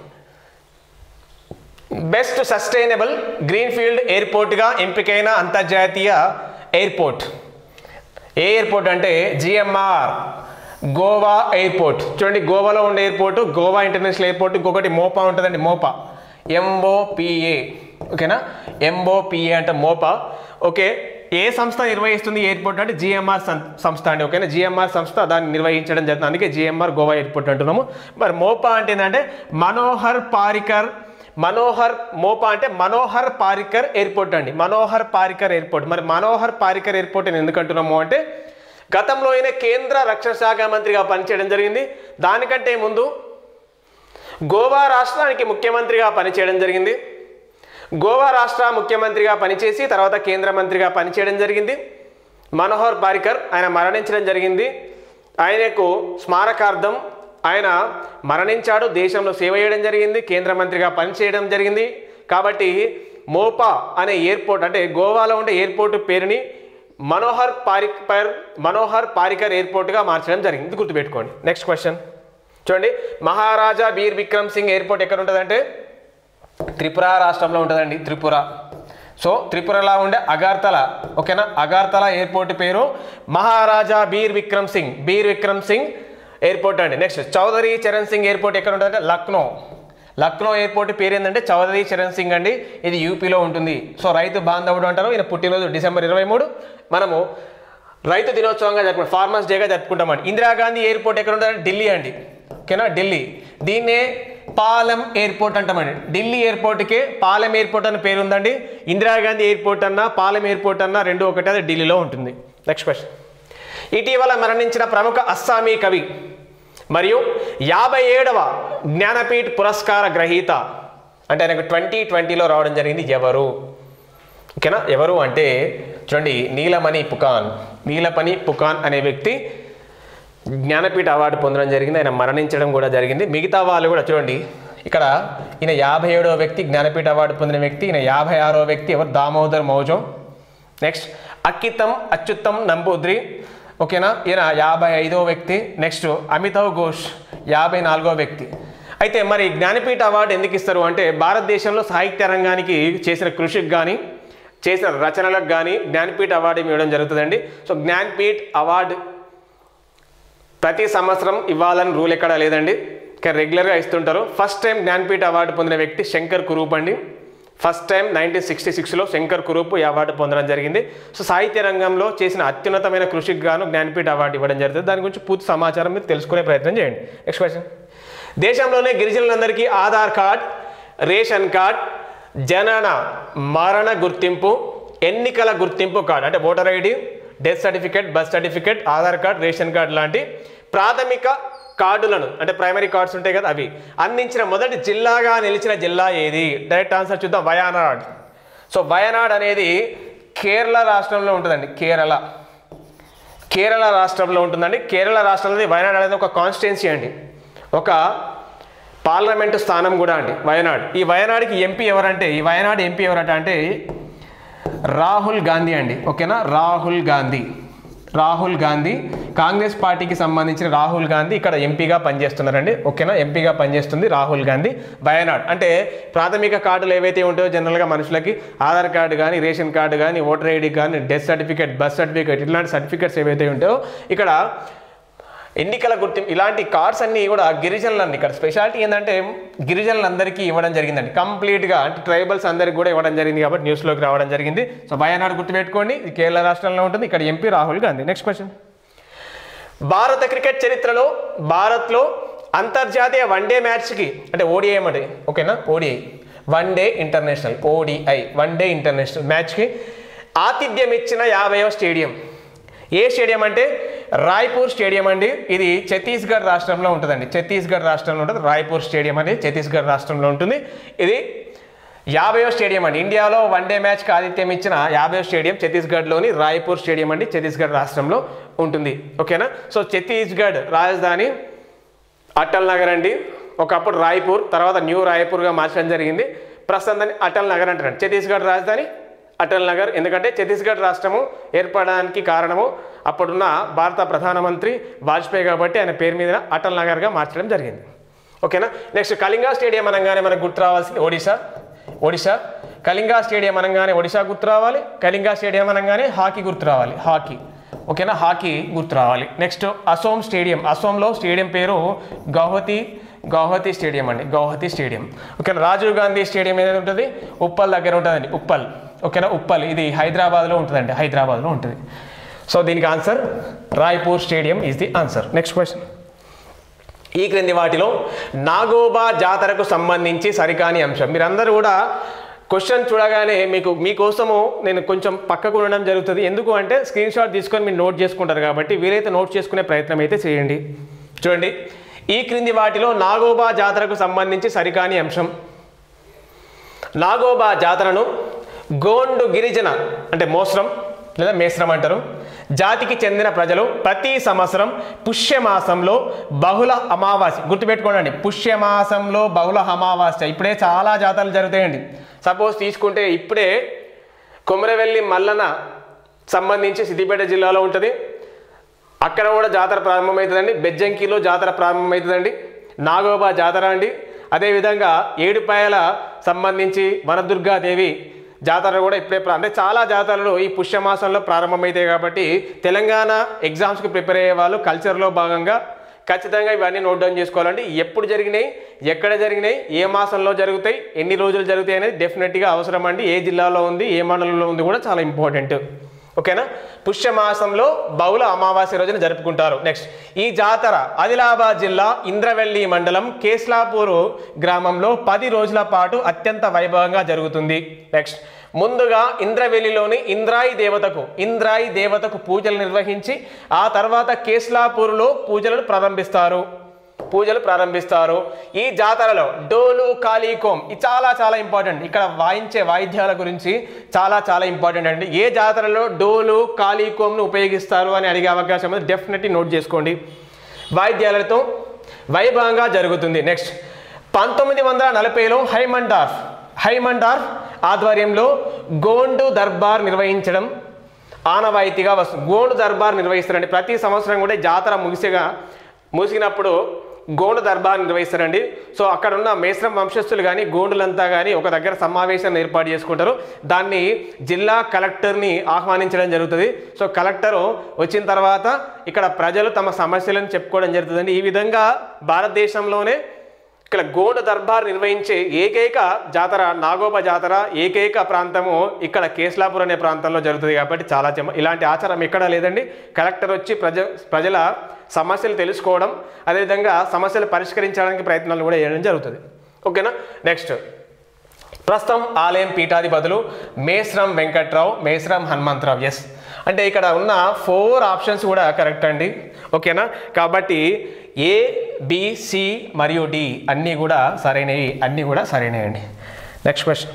best sustainable greenfield ఎయిర్పోర్ట్గా ఎంపికైన అంతర్జాతీయ ఎయిర్పోర్ట్ ఏ ఎయిర్పోర్ట్ అంటే జిఎంఆర్ గోవా ఎయిర్పోర్ట్ చూడండి గోవాలో ఉండే ఎయిర్పోర్ట్ గోవా ఇంటర్నేషనల్ ఎయిర్పోర్ట్ ఇంకొకటి మోపా ఉంటుందండి మోపా ఎంఓపిఏ ఓకేనా ఎంఓపిఏ అంటే మోపా ఓకే ఏ సంస్థ నిర్వహిస్తుంది ఈ ఎయిర్పోర్ట్ అంటే జిఎంఆర్ సంస్థ అండి ఓకేనా జిఎంఆర్ సంస్థ దాన్ని నిర్వహించడం జరుగుతుంది అందుకే జిఎంఆర్ గోవా ఎయిర్పోర్ట్ అంటున్నాము మరి మోపా అంటే ఏంటంటే మనోహర్ పారికర్ మనోహర్ మోపా అంటే మనోహర్ పారికర్ ఎయిర్పోర్ట్ అండి మనోహర్ పారికర్ ఎయిర్పోర్ట్ మరి మనోహర్ పారికర్ ఎయిర్పోర్ట్ అని ఎందుకు అంటున్నాము అంటే గతంలో ఈయన కేంద్ర రక్షణ శాఖ మంత్రిగా పనిచేయడం జరిగింది దానికంటే ముందు గోవా రాష్ట్రానికి ముఖ్యమంత్రిగా పనిచేయడం జరిగింది గోవా రాష్ట్ర ముఖ్యమంత్రిగా పనిచేసి తర్వాత కేంద్ర మంత్రిగా పనిచేయడం జరిగింది మనోహర్ పారికర్ ఆయన మరణించడం జరిగింది ఆయనకు స్మారకార్థం ఆయన మరణించాడు దేశంలో సేవ చేయడం జరిగింది కేంద్ర మంత్రిగా పనిచేయడం జరిగింది కాబట్టి మోపా అనే ఎయిర్పోర్ట్ అంటే గోవాలో ఉండే ఎయిర్పోర్ట్ పేరుని మనోహర్ పారికర్ మనోహర్ పారికర్ ఎయిర్పోర్ట్గా మార్చడం జరిగింది ఇది గుర్తుపెట్టుకోండి నెక్స్ట్ క్వశ్చన్ చూడండి మహారాజా బీర్ విక్రమ్ సింగ్ ఎయిర్పోర్ట్ ఎక్కడ ఉంటుందంటే త్రిపుర రాష్ట్రంలో ఉంటుందండి త్రిపుర సో త్రిపురలో ఉండే అగార్తల ఓకేనా అగార్తల ఎయిర్పోర్ట్ పేరు మహారాజా బీర్ విక్రమ్ సింగ్ బీర్ విక్రమ్ సింగ్ ఎయిర్పోర్ట్ అండి నెక్స్ట్ చౌదరి చరణ్ సింగ్ ఎయిర్పోర్ట్ ఎక్కడ ఉంటుందంటే లక్నో లక్నో ఎయిర్పోర్ట్ పేరు ఏంటంటే చౌదరి చరణ్ సింగ్ అండి ఇది యూపీలో ఉంటుంది సో రైతు బాంధవుడు అంటారు ఈయన పుట్టినరోజు డిసెంబర్ ఇరవై మూడు మనము రైతు దినోత్సవంగా జరుపుకుంటాం ఫార్మర్స్ డేగా జరుపుకుంటామండి ఇందిరాగాంధీ ఎయిర్పోర్ట్ ఎక్కడ ఉంటుందంటే ఢిల్లీ అండి ఓకేనా ఢిల్లీ దీన్నే పాలెం ఎయిర్పోర్ట్ అంటామండి ఢిల్లీ ఎయిర్పోర్ట్కే పాలెం ఎయిర్పోర్ట్ అని పేరు ఉందండి ఇందిరాగాంధీ ఎయిర్పోర్ట్ అన్నా పాలెం ఎయిర్పోర్ట్ అన్నా రెండు ఒకటి అది ఢిల్లీలో ఉంటుంది నెక్స్ట్ క్వశ్చన్ ఇటీవల మరణించిన ప్రముఖ అస్సామీ కవి మరియు యాభై ఏడవ జ్ఞానపీఠ్ పురస్కార గ్రహీత అంటే ఆయనకు ట్వంటీ ట్వంటీలో రావడం జరిగింది ఎవరు ఓకేనా ఎవరు అంటే చూడండి నీలమణి పుకాన్ నీలపని పుకాన్ అనే వ్యక్తి జ్ఞానపీఠ అవార్డు పొందడం జరిగింది ఆయన మరణించడం కూడా జరిగింది మిగతా వాళ్ళు కూడా చూడండి ఇక్కడ ఈయన యాభై ఏడవ వ్యక్తి జ్ఞానపీఠ అవార్డు పొందిన వ్యక్తి ఈయన యాభై ఆరో వ్యక్తి ఎవరు దామోదర్ మౌజం నెక్స్ట్ అక్కితం అచ్యుతం నంబూద్రి ఓకేనా ఈయన యాభై ఐదో వ్యక్తి నెక్స్ట్ అమితావ్ ఘోష్ యాభై నాలుగో వ్యక్తి అయితే మరి జ్ఞానపీఠ అవార్డు ఎందుకు ఇస్తారు అంటే భారతదేశంలో సాహిత్య రంగానికి చేసిన కృషికి కానీ చేసిన రచనలకు కానీ జ్ఞానపీఠ అవార్డు ఇవ్వడం జరుగుతుందండి సో జ్ఞానపీఠ్ అవార్డు ప్రతి సంవత్సరం ఇవ్వాలని రూల్ ఎక్కడా లేదండి కానీ రెగ్యులర్గా ఇస్తుంటారు ఫస్ట్ టైం జ్ఞానపీఠ అవార్డు పొందిన వ్యక్తి శంకర్ కురూప్ అండి ఫస్ట్ టైం నైన్టీన్ సిక్స్టీ సిక్స్లో శంకర్ కురూప్ ఈ అవార్డు పొందడం జరిగింది సో సాహిత్య రంగంలో చేసిన అత్యున్నతమైన కృషికి గాను జ్ఞానపీఠ అవార్డు ఇవ్వడం జరుగుతుంది దాని గురించి పూర్తి సమాచారం మీరు తెలుసుకునే ప్రయత్నం చేయండి నెక్స్ట్ క్వశ్చన్ దేశంలోనే గిరిజనులందరికీ ఆధార్ కార్డ్ రేషన్ కార్డ్ జనన మరణ గుర్తింపు ఎన్నికల గుర్తింపు కార్డు అంటే voter ID death certificate birth certificate Aadhaar card ration card లాంటి ప్రాథమిక కార్డులను అంటే ప్రైమరీ కార్డ్స్ ఉంటాయి కదా అవి అందించిన మొదటి జిల్లాగా నిలిచిన జిల్లా ఏది డైరెక్ట్ ఆన్సర్ చూద్దాం వయనాడ్ సో వయనాడ్ అనేది కేరళ రాష్ట్రంలో ఉంటుందండి కేరళ కేరళ రాష్ట్రంలో ఉంటుందండి కేరళ రాష్ట్రంలో వయనాడ్ అనేది ఒక కాన్స్టిట్యున్సీ అండి ఒక పార్లమెంటు స్థానం కూడా అండి వయనాడ్ ఈ వయనాడుకి ఎంపీ ఎవరంటే ఈ వయనాడు ఎంపీ ఎవరంట అంటే రాహుల్ గాంధీ అండి ఓకేనా రాహుల్ గాంధీ రాహుల్ గాంధీ కాంగ్రెస్ పార్టీకి సంబంధించిన రాహుల్ గాంధీ ఇక్కడ ఎంపీగా పనిచేస్తున్నారండి ఓకేనా ఎంపీగా పనిచేస్తుంది రాహుల్ గాంధీ వయనాడ్ అంటే ప్రాథమిక కార్డులు ఏవైతే ఉంటాయో జనరల్గా మనుషులకి ఆధార్ కార్డు కానీ రేషన్ కార్డు కానీ ఓటర్ ఐడి కానీ డెత్ సర్టిఫికేట్ బర్త్ సర్టిఫికేట్ ఇట్లాంటి సర్టిఫికేట్స్ ఏవైతే ఉంటాయో ఇక్కడ ఎన్నికల గుర్తింపు ఇలాంటి కార్డ్స్ అన్నీ కూడా గిరిజనులన్నీ ఇక్కడ స్పెషాలిటీ ఏంటంటే గిరిజనులందరికీ ఇవ్వడం జరిగిందండి కంప్లీట్గా అంటే ట్రైబల్స్ అందరికీ కూడా ఇవ్వడం జరిగింది కాబట్టి న్యూస్లోకి రావడం జరిగింది సో వయనాడు గుర్తుపెట్టుకోండి ఇది కేరళ రాష్ట్రంలో ఉంటుంది ఇక్కడ MP Rahul Gandhi next question భారత క్రికెట్ చరిత్రలో భారత్లో అంతర్జాతీయ వన్డే మ్యాచ్కి అంటే ఓడిఐ అంటే ఓకేనా ODI one day international ODI one day international మ్యాచ్కి ఆతిథ్యం ఇచ్చిన యాభైవ స్టేడియం ఏ స్టేడియం అంటే రాయ్పూర్ స్టేడియం అండి ఇది ఛత్తీస్గఢ్ రాష్ట్రంలో ఉంటుందండి ఛత్తీస్గఢ్ రాష్ట్రంలో ఉంటుంది రాయ్పూర్ స్టేడియం అనేది ఛత్తీస్గఢ్ రాష్ట్రంలో ఉంటుంది ఇది యాభైవ స్టేడియం అండి ఇండియాలో వన్ డే మ్యాచ్కి ఆతిథ్యం ఇచ్చిన యాభైవ స్టేడియం ఛత్తీస్గఢ్లోని రాయ్పూర్ స్టేడియం అండి ఛత్తీస్గఢ్ రాష్ట్రంలో ఉంటుంది ఓకేనా సో ఛత్తీస్గఢ్ రాజధాని అటల్ నగర్ అండి ఒకప్పుడు రాయ్పూర్ తర్వాత న్యూ రాయ్పూర్గా మార్చడం జరిగింది ప్రస్తుతం దాన్ని అటల్ నగర్ అంటారు ఛత్తీస్గఢ్ రాజధాని అటల్ నగర్ ఎందుకంటే ఛత్తీస్గఢ్ రాష్ట్రము ఏర్పడడానికి కారణము అప్పుడున్న భారత ప్రధానమంత్రి వాజ్పేయి కాబట్టి ఆయన పేరు మీద అటల్ నగర్గా మార్చడం జరిగింది ఓకేనా నెక్స్ట్ కళింగా స్టేడియం అనగానే మనకు గుర్తు రావాల్సింది ఒడిశా ఒడిశా కళింగా స్టేడియం అనగానే ఒడిశా గుర్తు రావాలి కళింగా స్టేడియం అనగానే హాకీ గుర్తు రావాలి హాకీ ఓకేనా హాకీ గుర్తు రావాలి నెక్స్ట్ అసోం స్టేడియం అసోంలో స్టేడియం పేరు గౌహతి గౌహతి స్టేడియం అండి గౌహతి స్టేడియం ఓకేనా రాజీవ్ గాంధీ స్టేడియం ఏదైతే ఉంటుంది ఉప్పల్ దగ్గర ఉంటుందండి ఉప్పల్ ఓకేనా ఉప్పల్ ఇది హైదరాబాద్లో ఉంటుందండి హైదరాబాద్లో ఉంటుంది సో దీనికి answer Raipur stadium is the answer next question ఈ క్రింది వాటిలో నాగోబా జాతరకు సంబంధించి సరికాని అంశం మీరందరూ కూడా క్వశ్చన్ చూడగానే మీకు మీకోసము నేను కొంచెం పక్కకు ఉండడం జరుగుతుంది ఎందుకు అంటే స్క్రీన్ షాట్ తీసుకొని మీరు నోట్ చేసుకుంటారు కాబట్టి వీలైతే నోట్ చేసుకునే ప్రయత్నం అయితే చేయండి చూడండి ఈ క్రింది వాటిలో నాగోబా జాతరకు సంబంధించి సరికాని అంశం నాగోబా జాతరను గోండు గిరిజన అంటే మోస్రం లేదా మేస్రం అంటారు జాతికి చెందిన ప్రజలు ప్రతి సంవత్సరం పుష్యమాసంలో బహుళ అమావాస్య గుర్తుపెట్టుకోండి పుష్యమాసంలో బహుళ అమావాస్య ఇప్పుడే చాలా జాతరలు జరుగుతాయండి సపోజ్ తీసుకుంటే ఇప్పుడే కొమరవెల్లి మల్లన సంబంధించి సిద్దిపేట జిల్లాలో ఉంటుంది అక్కడ కూడా జాతర ప్రారంభమవుతుందండి బెజ్జంకిలో జాతర ప్రారంభమవుతుందండి నాగోబా జాతర అండి అదేవిధంగా ఏడుపాయల సంబంధించి వనదుర్గాదేవి జాతర కూడా ఇప్పుడే ప్రా- అంటే చాలా జాతరలు ఈ పుష్యమాసంలో ప్రారంభమవుతాయి కాబట్టి తెలంగాణ ఎగ్జామ్స్కి ప్రిపేర్ అయ్యే వాళ్ళు కల్చర్లో భాగంగా ఖచ్చితంగా ఇవన్నీ నోట్ డౌన్ చేసుకోవాలండి ఎప్పుడు జరిగినాయి ఎక్కడ జరిగినాయి ఏ మాసంలో జరుగుతాయి ఎన్ని రోజులు జరుగుతాయి అనేది డెఫినెట్గా అవసరం అండి ఏ జిల్లాలో ఉంది ఏ మండలంలో ఉంది కూడా చాలా ఇంపార్టెంట్ ఓకేనా పుష్యమాసంలో బహుళ అమావాస్య రోజున జరుపుకుంటారు నెక్స్ట్ ఈ జాతర ఆదిలాబాద్ జిల్లా ఇంద్రవెల్లి మండలం కేస్లాపూర్ గ్రామంలో పది రోజుల పాటు అత్యంత వైభవంగా జరుగుతుంది నెక్స్ట్ ముందుగా ఇంద్రవెల్లిలోని ఇంద్రాయి దేవతకు ఇంద్రాయి దేవతకు పూజలు నిర్వహించి ఆ తర్వాత కేస్లాపూర్లో పూజలను ప్రారంభిస్తారు పూజలు ప్రారంభిస్తారు ఈ జాతరలో డోలు కాళీకోం ఇది చాలా చాలా ఇంపార్టెంట్ ఇక్కడ వాయించే వాయిద్యాల గురించి చాలా చాలా ఇంపార్టెంట్ అండి ఏ జాతరలో డోలు కాళీకోంను ఉపయోగిస్తారు అని అడిగే అవకాశం ఉంది డెఫినెట్లీ నోట్ చేసుకోండి వాయిద్యాలతో వైభవంగా జరుగుతుంది నెక్స్ట్ పంతొమ్మిది వందల నలభైలో హైమండార్ఫ్ హైమండార్ఫ్ ఆధ్వర్యంలో గోండు దర్బార్ నిర్వహించడం ఆనవాయితీగా వస్తుంది గోండు దర్బార్ నిర్వహిస్తారండి ప్రతి సంవత్సరం కూడా ఈ జాతర ముగిసిగా ముగిసినప్పుడు గోండు దర్బార్ నిర్వహిస్తారండి సో అక్కడ ఉన్న మేస్రం వంశస్థులు కానీ గోండులంతా కానీ ఒక దగ్గర సమావేశాన్ని ఏర్పాటు చేసుకుంటారు దాన్ని జిల్లా కలెక్టర్ని ఆహ్వానించడం జరుగుతుంది సో కలెక్టర్ వచ్చిన తర్వాత ఇక్కడ ప్రజలు తమ సమస్యలను చెప్పుకోవడం జరుగుతుందండి ఈ విధంగా భారతదేశంలోనే ఇక్కడ గోండు దర్బార్ నిర్వహించే ఏకైక జాతర నాగోబ జాతర ఏకైక ప్రాంతము ఇక్కడ కేస్లాపూర్ అనే ప్రాంతంలో జరుగుతుంది కాబట్టి చాలా చెమ ఇలాంటి ఆచారం ఎక్కడా లేదండి కలెక్టర్ వచ్చి ప్రజ ప్రజల సమస్యలు తెలుసుకోవడం అదేవిధంగా సమస్యలు పరిష్కరించడానికి ప్రయత్నాలు కూడా చేయడం జరుగుతుంది ఓకేనా నెక్స్ట్ ప్రస్తుతం ఆలయం పీఠాధిపతులు మేస్రం వెంకట్రావు మేస్రం హనుమంతరావు ఎస్ అంటే ఇక్కడ ఉన్న ఫోర్ ఆప్షన్స్ కూడా కరెక్ట్ అండి ఓకేనా కాబట్టి ఏ బి సి మరియు డి అన్నీ కూడా సరైనవి అన్నీ కూడా సరైనవి అండి నెక్స్ట్ క్వశ్చన్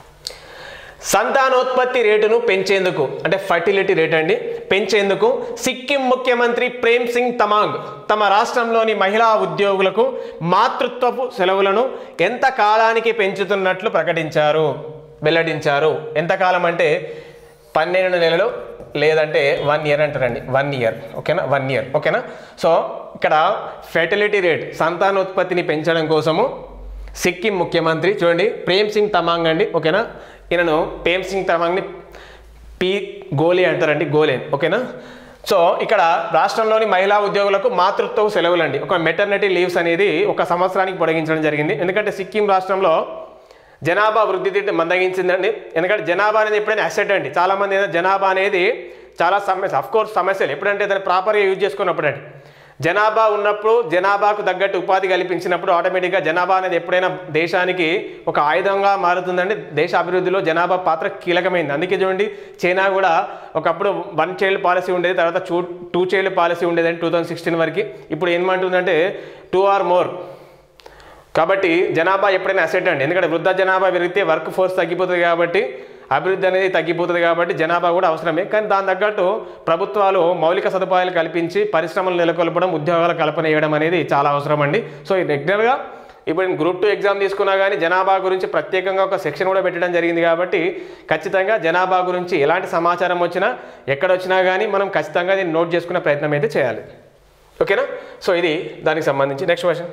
సంతానోత్పత్తి రేటును పెంచేందుకు అంటే ఫర్టిలిటీ రేట్ అండి పెంచేందుకు సిక్కిం ముఖ్యమంత్రి ప్రేమ్ సింగ్ తమాంగ్ తమ రాష్ట్రంలోని మహిళా ఉద్యోగులకు మాతృత్వపు సెలవులను ఎంత కాలానికి పెంచుతున్నట్లు ప్రకటించారు వెల్లడించారు ఎంతకాలం అంటే పన్నెండు నెలలు లేదంటే వన్ ఇయర్ అంటారండి వన్ ఇయర్ ఓకేనా వన్ ఇయర్ ఓకేనా సో ఇక్కడ ఫెర్టిలిటీ రేట్ సంతానోత్పత్తిని పెంచడం కోసము సిక్కిం ముఖ్యమంత్రి చూడండి ప్రేమ్ సింగ్ తమాంగ్ అండి ఓకేనా ఈయనను ప్రేమ్ సింగ్ తమాంగ్ని పి గోలే అంటారండి గోలేన్ ఓకేనా సో ఇక్కడ రాష్ట్రంలోని మహిళా ఉద్యోగులకు మాతృత్వ సెలవులు అండి ఒక మెటర్నిటీ లీవ్స్ అనేది ఒక సంవత్సరానికి పొడిగించడం జరిగింది ఎందుకంటే సిక్కిం రాష్ట్రంలో జనాభా వృద్ధి రేటు మందగించిందండి ఎందుకంటే జనాభా అనేది ఎప్పుడైనా అసెట్ అండి చాలామంది ఏదో జనాభా అనేది చాలా సమస్య అఫ్ కోర్స్ సమస్యలు ఎప్పుడంటే దాన్ని ప్రాపర్గా యూజ్ చేసుకున్నప్పుడు అండి జనాభా ఉన్నప్పుడు జనాభాకు తగ్గట్టు ఉపాధి కల్పించినప్పుడు ఆటోమేటిక్గా జనాభా అనేది ఎప్పుడైనా దేశానికి ఒక ఆయుధంగా మారుతుందండి దేశ అభివృద్ధిలో జనాభా పాత్ర కీలకమైంది అందుకే చూడండి చైనా కూడా ఒకప్పుడు వన్ చైల్డ్ పాలసీ ఉండేది తర్వాత టూ టూ చైల్డ్ పాలసీ ఉండేదండి టూ థౌజండ్ సిక్స్టీన్ వరకు ఇప్పుడు ఏమంటుందంటే టూ ఆర్ మోర్ కాబట్టి జనాభా ఎప్పుడైనా అసెట్ అండి ఎందుకంటే వృద్ధ జనాభా పెరిగితే వర్క్ ఫోర్స్ తగ్గిపోతుంది కాబట్టి అభివృద్ధి అనేది తగ్గిపోతుంది కాబట్టి జనాభా కూడా అవసరమే కానీ దాని తగ్గట్టు ప్రభుత్వాలు మౌలిక సదుపాయాలు కల్పించి పరిశ్రమలు నెలకొల్పడం ఉద్యోగాల కల్పన చేయడం అనేది చాలా అవసరం అండి సో ఇది రెగ్యులర్గా ఇప్పుడు నేను గ్రూప్ టూ ఎగ్జామ్ తీసుకున్నా కానీ జనాభా గురించి ప్రత్యేకంగా ఒక సెక్షన్ కూడా పెట్టడం జరిగింది కాబట్టి ఖచ్చితంగా జనాభా గురించి ఎలాంటి సమాచారం వచ్చినా ఎక్కడ వచ్చినా కానీ మనం ఖచ్చితంగా దీన్ని నోట్ చేసుకునే ప్రయత్నం అయితే చేయాలి ఓకేనా సో ఇది దానికి సంబంధించి నెక్స్ట్ క్వశ్చన్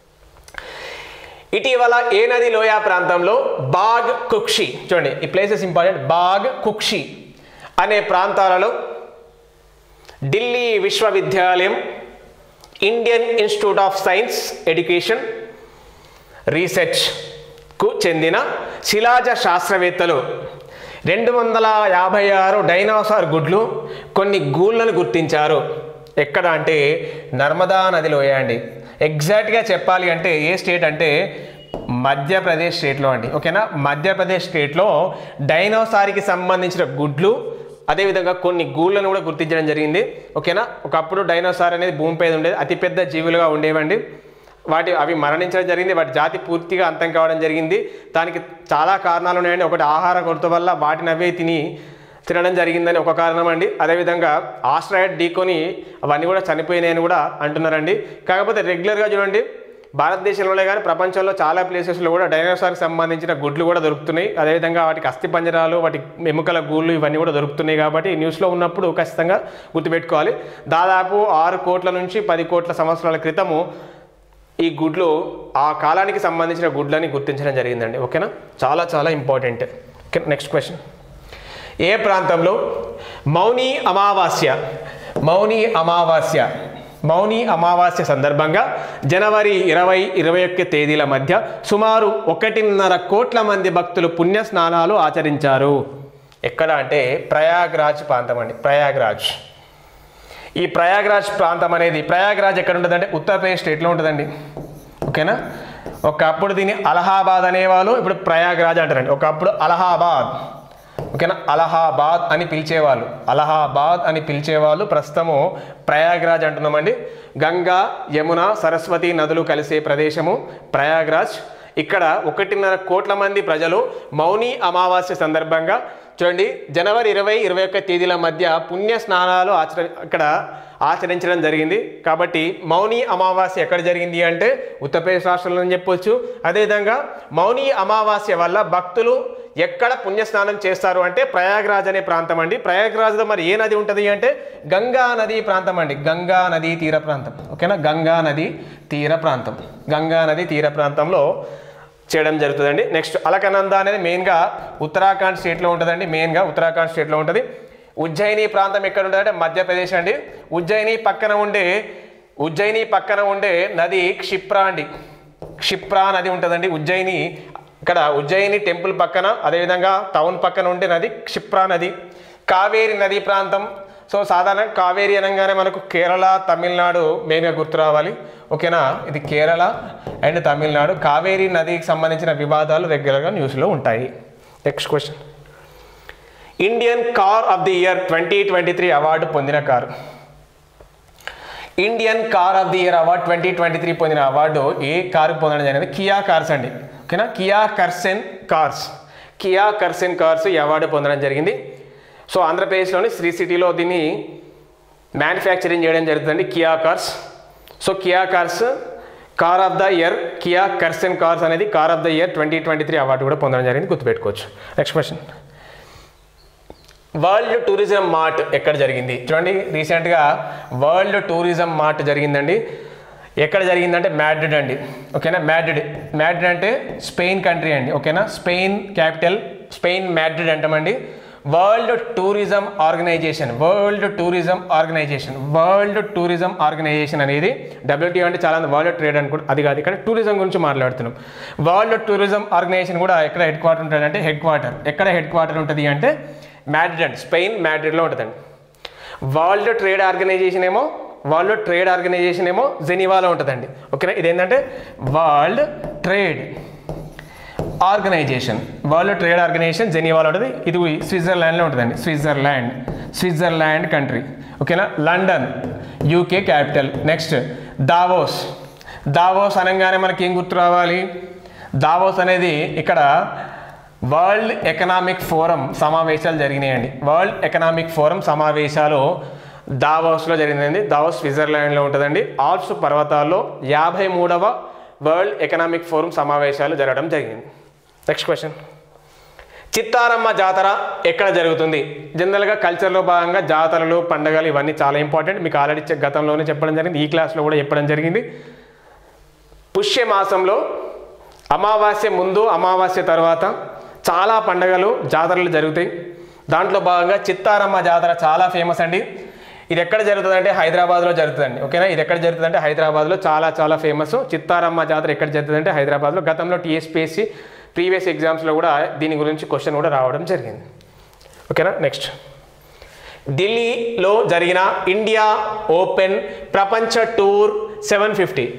ఇటీవల ఏ నది లోయ ప్రాంతంలో బాగ్ కుక్షి చూడండి ఈ ప్లేసెస్ ఇంపార్టెంట్ బాగ్ కుక్షి అనే ప్రాంతాలలో ఢిల్లీ విశ్వవిద్యాలయం Indian institute of science education రీసెర్చ్కు చెందిన శిలాజ శాస్త్రవేత్తలు రెండు వందల యాభై ఆరు డైనోసార్ గుడ్లు కొన్ని గూళ్ళను గుర్తించారు ఎక్కడ అంటే నర్మదా నదిలోయ అండి ఎగ్జాక్ట్గా చెప్పాలి అంటే ఏ స్టేట్ అంటే మధ్యప్రదేశ్ స్టేట్లో అండి ఓకేనా మధ్యప్రదేశ్ స్టేట్లో డైనోసార్కి సంబంధించిన గుడ్లు అదేవిధంగా కొన్ని గూళ్ళను కూడా గుర్తించడం జరిగింది ఓకేనా ఒకప్పుడు డైనోసార్ అనేది భూమిపై ఉండేది అతిపెద్ద జీవులుగా ఉండేవండి వాటి అవి మరణించడం జరిగింది వాటి జాతి పూర్తిగా అంతం కావడం జరిగింది దానికి చాలా కారణాలు ఉన్నాయండి ఒకటి ఆహార కొరత వల్ల వాటిని అవే తిని తినడం జరిగిందని ఒక కారణం అండి అదేవిధంగా ఆస్ట్రాయిడ్ ఢీకొని అవన్నీ కూడా చనిపోయినాయని కూడా అంటున్నారండి కాకపోతే రెగ్యులర్గా చూడండి భారతదేశంలోనే కానీ ప్రపంచంలో చాలా ప్లేసెస్లో కూడా డైనోసార్కి సంబంధించిన గుడ్లు కూడా దొరుకుతున్నాయి అదేవిధంగా వాటికి అస్థిపంజరాలు వాటి ఎముకల గూళ్ళు ఇవన్నీ కూడా దొరుకుతున్నాయి కాబట్టి న్యూస్లో ఉన్నప్పుడు ఖచ్చితంగా గుర్తుపెట్టుకోవాలి దాదాపు ఆరు కోట్ల నుంచి పది కోట్ల సంవత్సరాల క్రితము ఈ గుడ్లు ఆ కాలానికి సంబంధించిన గుడ్లని గుర్తించడం జరిగిందండి ఓకేనా చాలా చాలా ఇంపార్టెంట్ ఓకే నెక్స్ట్ క్వశ్చన్ ఏ ప్రాంతంలో మౌని అమావాస్య మౌని అమావాస్య మౌని అమావాస్య సందర్భంగా జనవరి ఇరవై ఇరవై ఒక్క తేదీల మధ్య సుమారు ఒకటిన్నర కోట్ల మంది భక్తులు పుణ్య స్నానాలు ఆచరించారు ఎక్కడ అంటే ప్రయాగ్రాజ్ ప్రాంతం అండి ప్రయాగ్రాజ్ ఈ ప్రయాగ్రాజ్ ప్రాంతం అనేది ప్రయాగ్రాజ్ ఎక్కడ ఉంటుందంటే ఉత్తరప్రదేశ్ స్టేట్లో ఉంటుందండి ఓకేనా ఒకప్పుడు దీన్ని అలహాబాద్ అనేవాళ్ళు ఇప్పుడు ప్రయాగ్రాజ్ అంటారండి ఒకప్పుడు అలహాబాద్ ఓకేనా అలహాబాద్ అని పిలిచేవాళ్ళు అలహాబాద్ అని పిలిచేవాళ్ళు ప్రస్తుతము ప్రయాగ్రాజ్ అంటున్నామండి గంగా యమున సరస్వతి నదులు కలిసే ప్రదేశము ప్రయాగ్రాజ్ ఇక్కడ ఒకటిన్నర కోట్ల మంది ప్రజలు మౌని అమావాస్య సందర్భంగా చూడండి జనవరి ఇరవై ఇరవై ఒక్క తేదీల మధ్య పుణ్య స్నానాలు ఆచర ఇక్కడ ఆచరించడం జరిగింది కాబట్టి మౌని అమావాస్య ఎక్కడ జరిగింది అంటే ఉత్తరప్రదేశ్ రాష్ట్రంలో అని చెప్పొచ్చు అదేవిధంగా మౌని అమావాస్య వల్ల భక్తులు ఎక్కడ పుణ్యస్నానం చేస్తారు అంటే ప్రయాగ్రాజ్ అనే ప్రాంతం అండి ప్రయాగ్రాజ్లో మరి ఏ నది ఉంటుంది అంటే గంగా నది ప్రాంతం అండి గంగా నది తీర ప్రాంతం ఓకేనా గంగా నది తీర ప్రాంతం గంగా నది తీర ప్రాంతంలో చేయడం జరుగుతుందండి నెక్స్ట్ అలకనంద అనేది మెయిన్గా ఉత్తరాఖండ్ స్టేట్లో ఉంటుందండి మెయిన్గా ఉత్తరాఖండ్ స్టేట్లో ఉంటుంది ఉజ్జయిని ప్రాంతం ఎక్కడ ఉంటుందంటే మధ్యప్రదేశ్ అండి ఉజ్జయిని పక్కన ఉండే ఉజ్జయిని పక్కన ఉండే నది క్షిప్రా అండి క్షిప్రా నది ఉంటుందండి ఉజ్జయిని ఇక్కడ ఉజ్జయిని టెంపుల్ పక్కన అదేవిధంగా టౌన్ పక్కన ఉండే నది క్షిప్రా నది కావేరి నది ప్రాంతం సో సాధారణ కావేరి అనగానే మనకు కేరళ తమిళనాడు మెయిన్గా గుర్తు రావాలి ఓకేనా ఇది కేరళ అండ్ తమిళనాడు కావేరి నదికి సంబంధించిన వివాదాలు రెగ్యులర్గా న్యూస్లో ఉంటాయి next question Indian car of the year twenty twenty three award పొందిన car Indian car of the year award twenty twenty three పొందిన అవార్డు ఏ కారు పొందడం జరిగింది కియా కార్స్ అండి ఓకేనా Kia Carens cars Kia Carens cars ఈ అవార్డు పొందడం జరిగింది సో ఆంధ్రప్రదేశ్లోని శ్రీ సిటీలో దీన్ని మ్యానుఫ్యాక్చరింగ్ చేయడం జరుగుతుంది Kia cars so Kia cars car of the year Kia Carens cars అనేది car of the year twenty twenty three award కూడా పొందడం జరిగింది గుర్తుపెట్టుకోవచ్చు next question world tourism mart ఎక్కడ జరిగింది చూడండి రీసెంట్గా వరల్డ్ టూరిజం మార్ట్ జరిగిందండి ఎక్కడ జరిగిందంటే మ్యాడ్రిడ్ అండి ఓకేనా మ్యాడ్రిడ్ మ్యాడ్రిడ్ అంటే స్పెయిన్ కంట్రీ అండి ఓకేనా స్పెయిన్ క్యాపిటల్ స్పెయిన్ మ్యాడ్రిడ్ అంటామండి world tourism organization world tourism organization world tourism organization అనేది డబ్ల్యూటీఓ అంటే చాలా వరల్డ్ ట్రేడ్ అనుకుంటు అది కాదు ఇక్కడ టూరిజం గురించి మాట్లాడుతున్నాం వరల్డ్ టూరిజం ఆర్గనైజేషన్ కూడా ఎక్కడ హెడ్ క్వార్టర్ ఉంటుంది అంటే హెడ్ క్వార్టర్ ఎక్కడ హెడ్ క్వార్టర్ ఉంటుంది అంటే మ్యాడ్రిడ్ అండి స్పెయిన్ మ్యాడ్రిడ్లో ఉంటుందండి వరల్డ్ ట్రేడ్ ఆర్గనైజేషన్ ఏమో వరల్డ్ ట్రేడ్ ఆర్గనైజేషన్ ఏమో జెనీవాలో ఉంటుందండి ఓకేనా ఇదేంటంటే world trade organization world trade organization జెనీవాలో ఉంటుంది ఇది స్విట్జర్లాండ్లో ఉంటుందండి స్విట్జర్లాండ్ స్విట్జర్లాండ్ కంట్రీ ఓకేనా London UK capital next Davos Davos అనగానే మనకి ఏం గుర్తు రావాలి దావోస్ అనేది ఇక్కడ వరల్డ్ ఎకనామిక్ ఫోరం సమావేశాలు జరిగినాయండి వరల్డ్ ఎకనామిక్ ఫోరం సమావేశాలు దావోస్లో జరిగిందండి దావోస్ స్విట్జర్లాండ్లో ఉంటుందండి ఆల్ప్స్ పర్వతాల్లో యాభై మూడవ వరల్డ్ ఎకనామిక్ ఫోరం సమావేశాలు జరగడం జరిగింది నెక్స్ట్ క్వశ్చన్ చిత్తారమ్మ జాతర ఎక్కడ జరుగుతుంది జనరల్గా కల్చర్లో భాగంగా జాతరలు పండుగలు ఇవన్నీ చాలా ఇంపార్టెంట్ మీకు ఆల్రెడీ చె- గతంలోనే చెప్పడం జరిగింది ఈ క్లాస్లో కూడా చెప్పడం జరిగింది పుష్య మాసంలో అమావాస్య ముందు అమావాస్య తర్వాత చాలా పండగలు జాతరలు జరుగుతాయి దాంట్లో భాగంగా చిత్తారమ్మ జాతర చాలా ఫేమస్ అండి ఇది ఎక్కడ జరుగుతుంది అంటే హైదరాబాద్లో జరుగుతుందండి ఓకేనా ఇది ఎక్కడ జరుగుతుంది అంటే హైదరాబాద్లో చాలా చాలా ఫేమస్ చిత్తారమ్మ జాతర ఎక్కడ జరుగుతుంది అంటే హైదరాబాద్లో గతంలో టీఎస్పీఎస్సీ ప్రీవియస్ ఎగ్జామ్స్లో కూడా దీని గురించి క్వశ్చన్ కూడా రావడం జరిగింది ఓకేనా నెక్స్ట్ ఢిల్లీలో జరిగిన ఇండియా ఓపెన్ ప్రపంచ tour seven fifty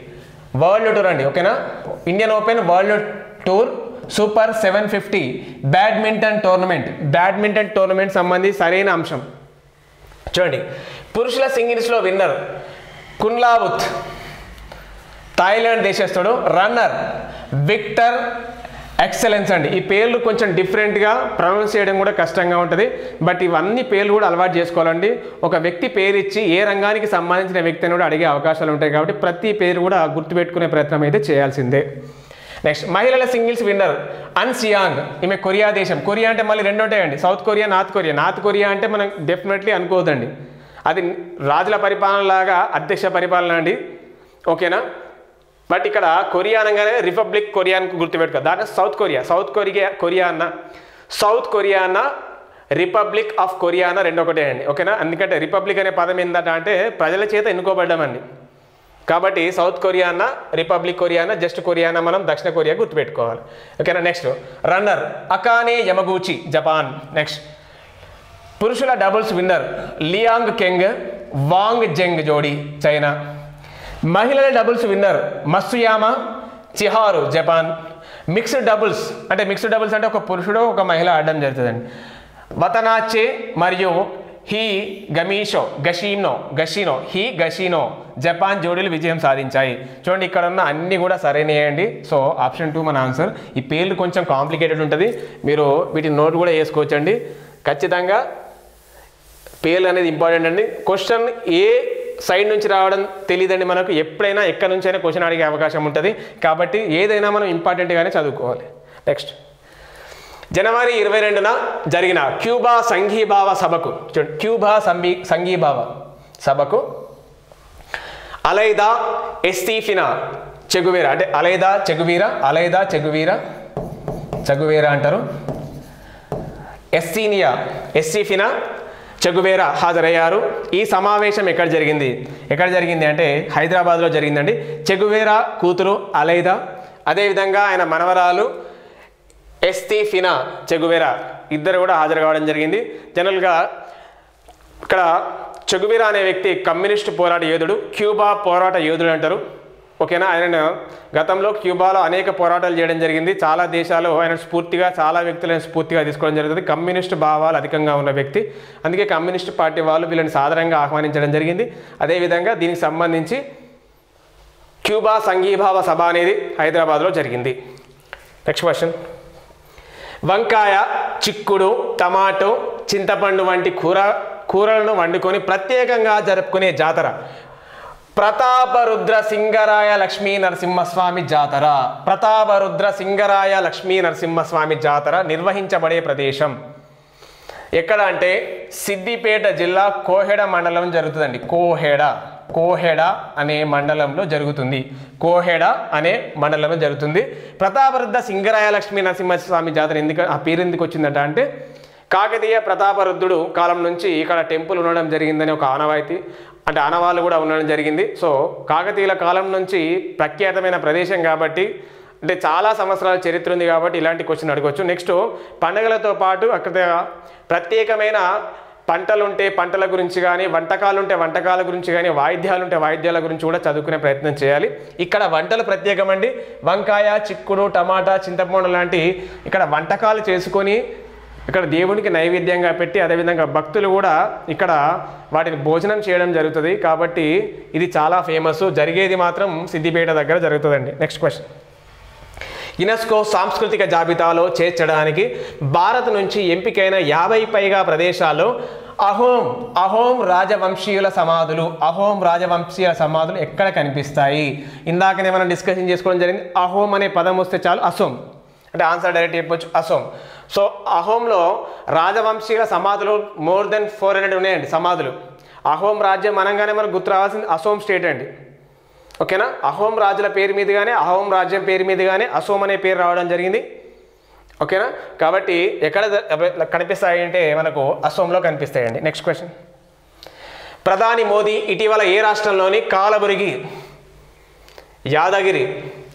world tour అండి ఓకేనా Indian open world tour super seven fifty badminton tournament badminton tournament సంబంధించి సరైన అంశం చూడండి పురుషుల సింగిల్స్లో విన్నర్ కున్లావుత్ థాయిలాండ్ దేశస్తుడు రన్నర్ విక్టర్ ఎక్సలెన్స్ అండి ఈ పేర్లు కొంచెం డిఫరెంట్గా ప్రొనౌన్స్ చేయడం కూడా కష్టంగా ఉంటుంది బట్ ఇవన్నీ పేర్లు కూడా అలవాటు చేసుకోవాలండి ఒక వ్యక్తి పేరు ఇచ్చి ఏ రంగానికి సంబంధించిన వ్యక్తిని కూడా అడిగే అవకాశాలు ఉంటాయి కాబట్టి ప్రతి పేరు కూడా గుర్తుపెట్టుకునే ప్రయత్నం అయితే చేయాల్సిందే నెక్స్ట్ మహిళల సింగిల్స్ విన్నర్ అన్ సియాంగ్ ఈమె కొరియా దేశం కొరియా అంటే మళ్ళీ రెండు ఉంటాయండి South Korea North Korea North Korea అంటే మనం డెఫినెట్లీ అనుకోవద్దండి అది రాజుల పరిపాలన లాగా అధ్యక్ష పరిపాలన అండి ఓకేనా బట్ ఇక్కడ కొరియా అనగానే రిపబ్లిక్ కొరియాని గుర్తుపెట్టుకో దాంట్లో South Korea South Korea Korea అన్న సౌత్ కొరియా అన్న రిపబ్లిక్ ఆఫ్ కొరియా అన్న రెండు ఒకటే అండి ఓకేనా ఎందుకంటే రిపబ్లిక్ అనే పదం ఏంటంట అంటే ప్రజల చేత ఎన్నుకోబడ్డామండి కాబట్టి సౌత్ కొరియా అన్న రిపబ్లిక్ కొరియా అన్న జస్ట్ కొరియా అన్న మనం దక్షిణ కొరియా గుర్తుపెట్టుకోవాలి ఓకేనా next runner Akane Yamaguchi Japan next పురుషుల doubles winner Liang Keng Wang Zheng జోడీ చైనా మహిళల doubles winner Matsuyama Chiharu Japan mixed doubles అంటే మిక్స్డ్ డబుల్స్ అంటే ఒక పురుషుడు ఒక మహిళ ఆడడం జరుగుతుందండి వతనాచే మరియు హీ గమీషో Higashino Higashino Higashino Japan జోడీలు విజయం సాధించాయి చూడండి ఇక్కడ ఉన్న అన్ని కూడా సరైనయండి సో ఆప్షన్ టూ మన ఆన్సర్ ఈ పేర్లు కొంచెం కాంప్లికేటెడ్ ఉంటుంది మీరు వీటిని నోట్ కూడా వేసుకోవచ్చండి ఖచ్చితంగా పేర్లు అనేది ఇంపార్టెంట్ అండి క్వశ్చన్ ఏ సైడ్ నుంచి రావడం తెలియదండి మనకు ఎప్పుడైనా ఎక్కడి నుంచైనా క్వశ్చన్ అడిగే అవకాశం ఉంటుంది కాబట్టి ఏదైనా మనం ఇంపార్టెంట్గానే చదువుకోవాలి నెక్స్ట్ జనవరి ఇరవై రెండున జరిగిన క్యూబా సంఘీభావ సభకు చూడండి క్యూబా సంఘీ సంఘీభావ సభకు అలైదా ఎస్తీఫినా చెగువీరా అంటే అలైదా చెగువీరా అలైదా చెగువీరా చెగువీరా అంటారు ఎస్సీనియా ఎస్సీఫినా చెగువేరా హాజరయ్యారు ఈ సమావేశం ఎక్కడ జరిగింది ఎక్కడ జరిగింది అంటే హైదరాబాద్లో జరిగిందండి చెగువేరా కూతురు అలైదా అదేవిధంగా ఆయన మనవరాలు ఎస్తీఫినా చెగువేరా ఇద్దరు కూడా హాజరు కావడం జరిగింది జనరల్గా ఇక్కడ చెగువీరా అనే వ్యక్తి కమ్యూనిస్ట్ పోరాట యోధుడు క్యూబా పోరాట యోధుడు అంటారు ఓకేనా ఆయన గతంలో క్యూబాలో అనేక పోరాటాలు చేయడం జరిగింది చాలా దేశాలు ఆయన స్ఫూర్తిగా చాలా వ్యక్తులను స్ఫూర్తిగా తీసుకోవడం జరుగుతుంది కమ్యూనిస్ట్ భావాలు అధికంగా ఉన్న వ్యక్తి అందుకే కమ్యూనిస్ట్ పార్టీ వాళ్ళు వీళ్ళని సాధారణంగా ఆహ్వానించడం జరిగింది అదేవిధంగా దీనికి సంబంధించి క్యూబా సంఘీభావ సభ అనేది హైదరాబాద్లో జరిగింది నెక్స్ట్ క్వశ్చన్ వంకాయ చిక్కుడు టమాటో చింతపండు వంటి కూర కూరలను వండుకొని ప్రత్యేకంగా జరుపుకునే జాతర ప్రతాపరుద్ర సింగరాయ లక్ష్మీ నరసింహస్వామి జాతర ప్రతాపరుద్ర సింగరాయ లక్ష్మీ నరసింహస్వామి జాతర నిర్వహించబడే ప్రదేశం ఎక్కడ అంటే సిద్దిపేట జిల్లా కోహెడ మండలం జరుగుతుందండి కోహెడ కోహెడ అనే మండలంలో జరుగుతుంది కోహెడ అనే మండలంలో జరుగుతుంది ప్రతాపరుద్ర సింగరాయ లక్ష్మీ నరసింహస్వామి జాతర ఎందుకు ఆ పేరు ఎందుకు వచ్చిందట అంటే కాకతీయ ప్రతాపరుద్రుడు కాలం నుంచి ఇక్కడ టెంపుల్ ఉండడం జరిగిందని ఒక ఆనవాయితీ అంటే ఆనవాళ్ళు కూడా ఉండడం జరిగింది సో కాకతీయుల కాలం నుంచి ప్రఖ్యాతమైన ప్రదేశం కాబట్టి అంటే చాలా సంవత్సరాల చరిత్ర ఉంది కాబట్టి ఇలాంటి క్వశ్చన్ అడగవచ్చు నెక్స్ట్ పండగలతో పాటు అక్కడ ప్రత్యేకమైన పంటలుంటే పంటల గురించి కానీ వంటకాలు ఉంటే వంటకాల గురించి కానీ వాయిద్యాలు ఉంటే వాయిద్యాల గురించి కూడా చదువుకునే ప్రయత్నం చేయాలి ఇక్కడ వంటలు ప్రత్యేకమండి వంకాయ చిక్కుడు టమాటా చింతపండు లాంటి ఇక్కడ వంటకాలు చేసుకొని ఇక్కడ దేవునికి నైవేద్యంగా పెట్టి అదేవిధంగా భక్తులు కూడా ఇక్కడ వాటిని భోజనం చేయడం జరుగుతుంది కాబట్టి ఇది చాలా ఫేమస్ జరిగేది మాత్రం సిద్దిపేట దగ్గర జరుగుతుందండి నెక్స్ట్ క్వశ్చన్ యునెస్కో సాంస్కృతిక జాబితాలో చేర్చడానికి భారత్ నుంచి ఎంపికైన యాభై పైగా ప్రదేశాల్లో అహోం అహోం రాజవంశీయుల సమాధులు అహోం రాజవంశీయుల సమాధులు ఎక్కడ కనిపిస్తాయి ఇందాకనే మనం డిస్కషన్ చేసుకోవడం జరిగింది అహోం అనే పదం వస్తే చాలు అసోం అంటే ఆన్సర్ డైరెక్ట్ చెప్పొచ్చు అసోం సో అహోంలో రాజవంశీయుల సమాధులు మోర్ దెన్ ఫోర్ హండ్రెడ్ ఉన్నాయండి సమాధులు అహోం రాజ్యం అనగానే మనకు గుర్తు రావాల్సింది అసోం స్టేట్ అండి ఓకేనా అహోం రాజుల పేరు మీదుగానే అహోం రాజ్యం పేరు మీదుగానే అసోం అనే పేరు రావడం జరిగింది ఓకేనా కాబట్టి ఎక్కడ ద- కనిపిస్తాయి అంటే మనకు అసోంలో కనిపిస్తాయండి నెక్స్ట్ క్వశ్చన్ ప్రధాని మోదీ ఇటీవల ఏ రాష్ట్రంలోని కాలబురిగి యాదగిరి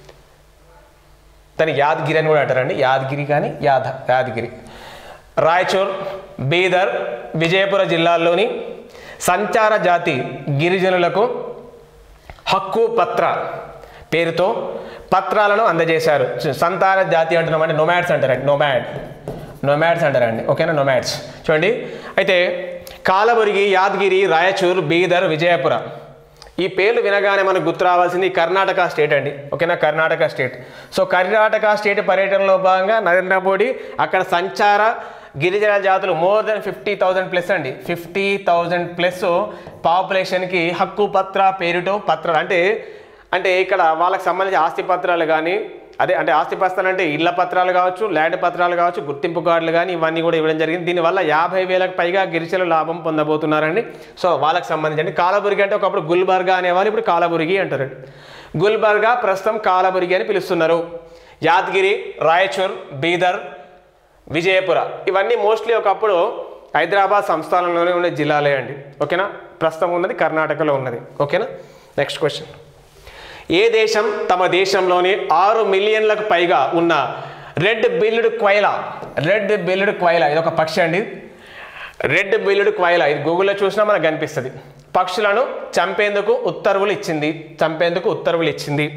దాన్ని యాదగిరి అని కూడా అంటారండి యాదగిరి కానీ యాద యాదగిరి రాయచూర్ బీదర్ విజయపుర జిల్లాల్లోని సంచార జాతి గిరిజనులకు హక్కు పత్ర పేరుతో పత్రాలను అందజేశారు సంతాన జాతి అంటున్నాం అంటే నొమాడ్స్ అంటారండి నొమాడ్ నొమాడ్స్ అంటారండి ఓకేనా నొమాడ్స్ చూడండి అయితే కాలబురిగి యాదగిరి రాయచూర్ బీదర్ విజయపుర ఈ పేర్లు వినగానే మనకు గుర్తు రావాల్సింది కర్ణాటక స్టేట్ అండి ఓకేనా Karnataka state so Karnataka state పర్యటనలో భాగంగా నరేంద్ర మోడీ అక్కడ సంచార గిరిజన జాతులు more than fifty thousand plus అండి ఫిఫ్టీ థౌజండ్ ప్లస్ పాపులేషన్కి హక్కు పత్ర పేరుతో పత్రాలు అంటే అంటే ఇక్కడ వాళ్ళకి సంబంధించి ఆస్తి పత్రాలు కానీ అదే అంటే ఆస్తి పత్రాలు అంటే ఇళ్ల పత్రాలు కావచ్చు ల్యాండ్ పత్రాలు కావచ్చు గుర్తింపు కార్డులు కానీ ఇవన్నీ కూడా ఇవ్వడం జరిగింది దీనివల్ల యాభై వేలకు పైగా గిరిజనులు లాభం పొందబోతున్నారండి సో వాళ్ళకి సంబంధించి కాలబురిగి అంటే ఒకప్పుడు గుల్బర్గా అనేవాళ్ళు ఇప్పుడు కాలబురిగి అంటారండి గుల్బర్గా ప్రస్తుతం కాలబురిగి అని పిలుస్తున్నారు యాదగిరి రాయచూర్ బీదర్ విజయపుర ఇవన్నీ మోస్ట్లీ ఒకప్పుడు హైదరాబాద్ సంస్థానంలోనే ఉండే జిల్లాలే అండి ఓకేనా ప్రస్తుతం ఉన్నది కర్ణాటకలో ఉన్నది ఓకేనా నెక్స్ట్ క్వశ్చన్ ఏ దేశం తమ దేశంలోని ఆరు మిలియన్లకు పైగా ఉన్న రెడ్ బిల్లుడ్ క్వైలా రెడ్ బిల్లుడ్ క్వైలా ఇది ఒక పక్షి అండి రెడ్ బిల్లుడ్ క్వైలా ఇది గూగుల్లో చూసినా మనకు కనిపిస్తుంది పక్షులను చంపేందుకు ఉత్తర్వులు ఇచ్చింది చంపేందుకు ఉత్తర్వులు ఇచ్చింది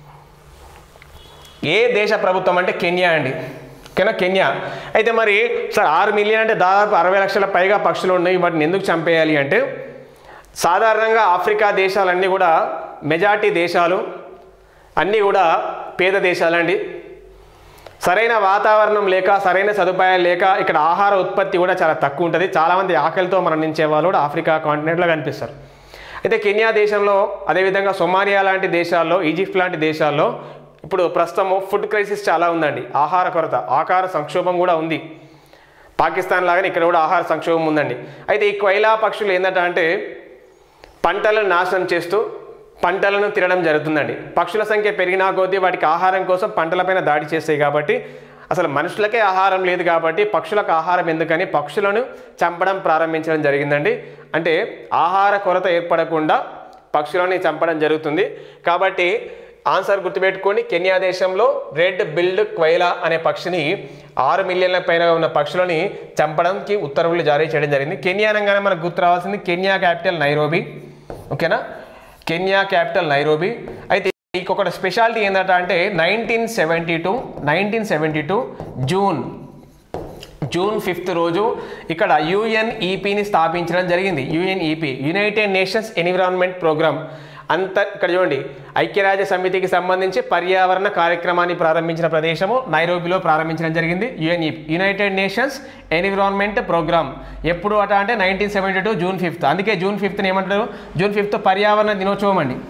ఏ దేశ ప్రభుత్వం అంటే కెన్యా అండి ఓకేనా కెన్యా అయితే మరి సార్ ఆరు మిలియన్ అంటే దాదాపు అరవై లక్షల పైగా పక్షులు ఉన్నాయి వాటిని ఎందుకు చంపేయాలి అంటే సాధారణంగా ఆఫ్రికా దేశాలన్నీ కూడా మెజార్టీ దేశాలు అన్నీ కూడా పేద దేశాలండి సరైన వాతావరణం లేక సరైన సదుపాయాలు లేక ఇక్కడ ఆహార ఉత్పత్తి కూడా చాలా తక్కువ ఉంటుంది చాలామంది ఆకలితో మరణించే వాళ్ళు కూడా ఆఫ్రికా కాంటినెంట్లో కనిపిస్తారు అయితే కెన్యా దేశంలో అదేవిధంగా సొమాలియా లాంటి దేశాల్లో ఈజిప్ట్ లాంటి దేశాల్లో ఇప్పుడు ప్రస్తుతం ఫుడ్ క్రైసిస్ చాలా ఉందండి ఆహార కొరత ఆహార సంక్షోభం కూడా ఉంది పాకిస్తాన్ లాగానే ఇక్కడ కూడా ఆహార సంక్షోభం ఉందండి అయితే ఈ క్వైలా పక్షులు ఏంటంటే అంటే పంటలను నాశనం చేస్తూ పంటలను తినడం జరుగుతుందండి పక్షుల సంఖ్య పెరిగినా కొద్దీ వాటికి ఆహారం కోసం పంటలపైన దాడి చేస్తాయి కాబట్టి అసలు మనుషులకే ఆహారం లేదు కాబట్టి పక్షులకు ఆహారం ఎందుకని పక్షులను చంపడం ప్రారంభించడం జరిగిందండి అంటే ఆహార కొరత ఏర్పడకుండా పక్షులని చంపడం జరుగుతుంది కాబట్టి ఆన్సర్ గుర్తుపెట్టుకోండి కెన్యా దేశంలో రెడ్ బిల్డ్ క్వైలా అనే పక్షిని ఆరు మిలియన్ల పైన ఉన్న పక్షులని చంపడానికి ఉత్తర్వులు జారీ చేయడం జరిగింది కెన్యా అనగానే మనకు గుర్తు రావాల్సింది కెన్యా క్యాపిటల్ నైరోబీ ఓకేనా కెన్యా క్యాపిటల్ నైరోబీ అయితే ఇంకొకటి స్పెషాలిటీ ఏంటంటే అంటే nineteen seventy two nineteen seventy two June June fifth రోజు ఇక్కడ యుఎన్ఈపిని స్థాపించడం జరిగింది UNEP United Nations environment programme అంత ఇక్కడ చూడండి ఐక్యరాజ్య సమితికి సంబంధించి పర్యావరణ కార్యక్రమాన్ని ప్రారంభించిన ప్రదేశము నైరోబిలో ప్రారంభించడం జరిగింది యుఎన్ఈ యునైటెడ్ నేషన్స్ ఎన్విరాన్మెంట్ ప్రోగ్రామ్ ఎప్పుడు అట అంటే nineteen seventy two June fifth అందుకే జూన్ ఫిఫ్త్ని ఏమంటారు జూన్ ఫిఫ్త్ పర్యావరణ దినోత్సవం అండి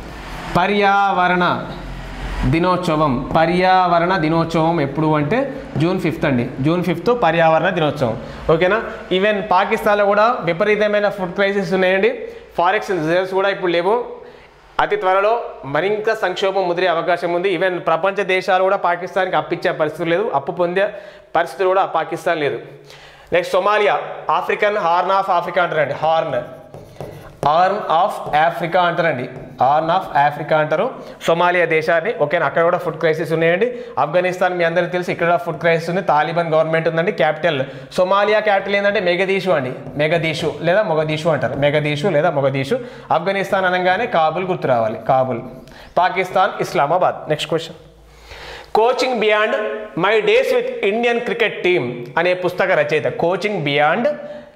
పర్యావరణ దినోత్సవం పర్యావరణ దినోత్సవం ఎప్పుడు అంటే జూన్ ఫిఫ్త్ అండి జూన్ ఫిఫ్త్ పర్యావరణ దినోత్సవం ఓకేనా ఈవెన్ పాకిస్తాన్లో కూడా విపరీతమైన ఫుడ్ క్రైసిస్ ఉన్నాయండి ఫారెక్స్ రిజర్వ్స్ కూడా ఇప్పుడు లేవు అతి త్వరలో మరింత సంక్షోభం ముదిరే అవకాశం ఉంది ఈవెన్ ప్రపంచ దేశాలు కూడా పాకిస్తాన్కి అప్పిచ్చే పరిస్థితి లేదు అప్పు పొందే పరిస్థితి కూడా పాకిస్తాన్ లేదు next Somalia African horn of Africa అంటారండి హార్న్ హార్న్ ఆఫ్ ఆఫ్రికా అంటారండి హార్న్ ఆఫ్ ఆఫ్రికా అంటారు సొమాలియా దేశాన్ని ఓకేనా అక్కడ కూడా ఫుడ్ క్రైసిస్ ఉన్నాయండి ఆఫ్ఘనిస్తాన్ మీ అందరికీ తెలుసు ఇక్కడ ఫుడ్ క్రైసిస్ ఉంది తాలిబాన్ గవర్నమెంట్ ఉందండి క్యాపిటల్ సొమాలియా క్యాపిటల్ ఏంటంటే మెగదీషు అండి మెగదీషు లేదా మొగదీషు అంటారు మెగదీషు లేదా మొగదీషు ఆఫ్ఘనిస్తాన్ అనగానే కాబుల్ గుర్తు రావాలి Kabul Pakistan Islamabad next question coaching beyond my days with Indian cricket team అనే పుస్తక రచయిత coaching beyond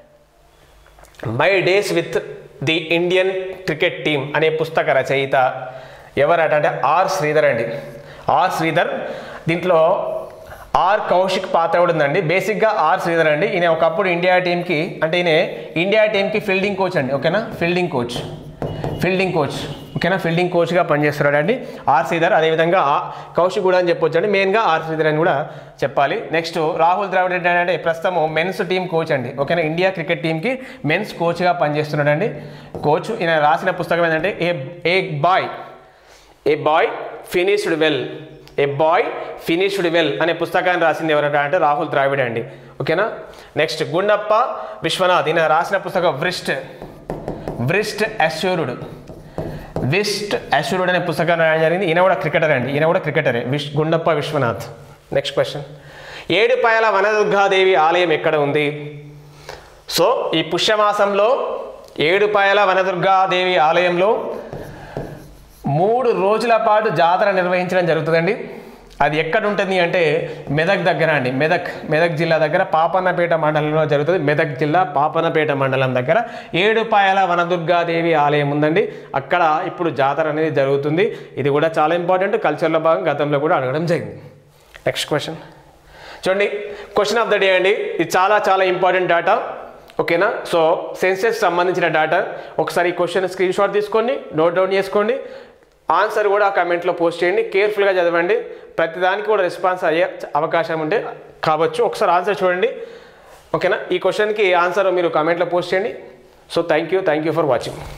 my days with the Indian cricket team అనే పుస్తక రచయిత ఎవరట అంటే ఆర్ శ్రీధర్ అండి ఆర్ శ్రీధర్ దీంట్లో ఆర్ కౌశిక్ పాత్ర కూడా ఉందండి బేసిక్గా ఆర్ శ్రీధర్ అండి ఈయన ఒకప్పుడు ఇండియా టీంకి అంటే ఈయన ఇండియా టీంకి ఫీల్డింగ్ కోచ్ అండి ఓకేనా ఫీల్డింగ్ కోచ్ ఫీల్డింగ్ కోచ్ ఓకేనా ఫీల్డింగ్ కోచ్గా పనిచేస్తున్నాడు అండి ఆర్ శ్రీధర్ అదేవిధంగా ఆ- కౌశిక్ కూడా అని చెప్పొచ్చు అండి మెయిన్గా ఆర్ శ్రీధర్ అని కూడా చెప్పాలి నెక్స్ట్ రాహుల్ ద్రావిడ్ రెడ్డి అంటే ప్రస్తుతం మెన్స్ టీం కోచ్ అండి ఓకేనా ఇండియా క్రికెట్ టీంకి మెన్స్ కోచ్గా పనిచేస్తున్నాడు అండి కోచ్ ఈయన రాసిన పుస్తకం ఏంటంటే a a boy a boy finished well a boy finished well అనే పుస్తకాన్ని రాసింది ఎవరంటే అంటే రాహుల్ ద్రావిడ్ అండి ఓకేనా నెక్స్ట్ గుండప్ప విశ్వనాథ్ ఈయన రాసిన పుస్తకం wrist wrist assured wrist assured అనే పుస్తకాన్ని రాయడం జరిగింది ఈయన కూడా క్రికెటర్ అండి ఈయన కూడా క్రికెటరే విష్ గుండప్ప విశ్వనాథ్ నెక్స్ట్ క్వశ్చన్ ఏడుపాయల వనదుర్గాదేవి ఆలయం ఎక్కడ ఉంది సో ఈ పుష్యమాసంలో ఏడుపాయల వనదుర్గాదేవి ఆలయంలో మూడు రోజుల పాటు జాతర నిర్వహించడం జరుగుతుందండి అది ఎక్కడ ఉంటుంది అంటే మెదక్ దగ్గర అండి మెదక్ మెదక్ జిల్లా దగ్గర పాపన్నపేట మండలంలో జరుగుతుంది మెదక్ జిల్లా పాపన్నపేట మండలం దగ్గర ఏడుపాయల వనదుర్గాదేవి ఆలయం ఉందండి అక్కడ ఇప్పుడు జాతర అనేది జరుగుతుంది ఇది కూడా చాలా ఇంపార్టెంట్ కల్చర్లో భాగం గతంలో కూడా అడగడం జరిగింది నెక్స్ట్ క్వశ్చన్ చూడండి క్వశ్చన్ ఆఫ్ ద డే అండి ఇది చాలా చాలా ఇంపార్టెంట్ డేటా ఓకేనా సో సెన్సెస్ సంబంధించిన డేటా ఒకసారి ఈ క్వశ్చన్ స్క్రీన్ షాట్ తీసుకోండి నోట్ డౌన్ చేసుకోండి ఆన్సర్ కూడా కమెంట్లో పోస్ట్ చేయండి కేర్ఫుల్గా చదవండి ప్రతిదానికి కూడా రెస్పాన్స్ అయ్యే అవకాశం ఉంటే కావచ్చు ఒకసారి ఆన్సర్ చూడండి ఓకేనా ఈ క్వశ్చన్కి ఆన్సర్ మీరు కమెంట్లో పోస్ట్ చేయండి so thank you thank you for watching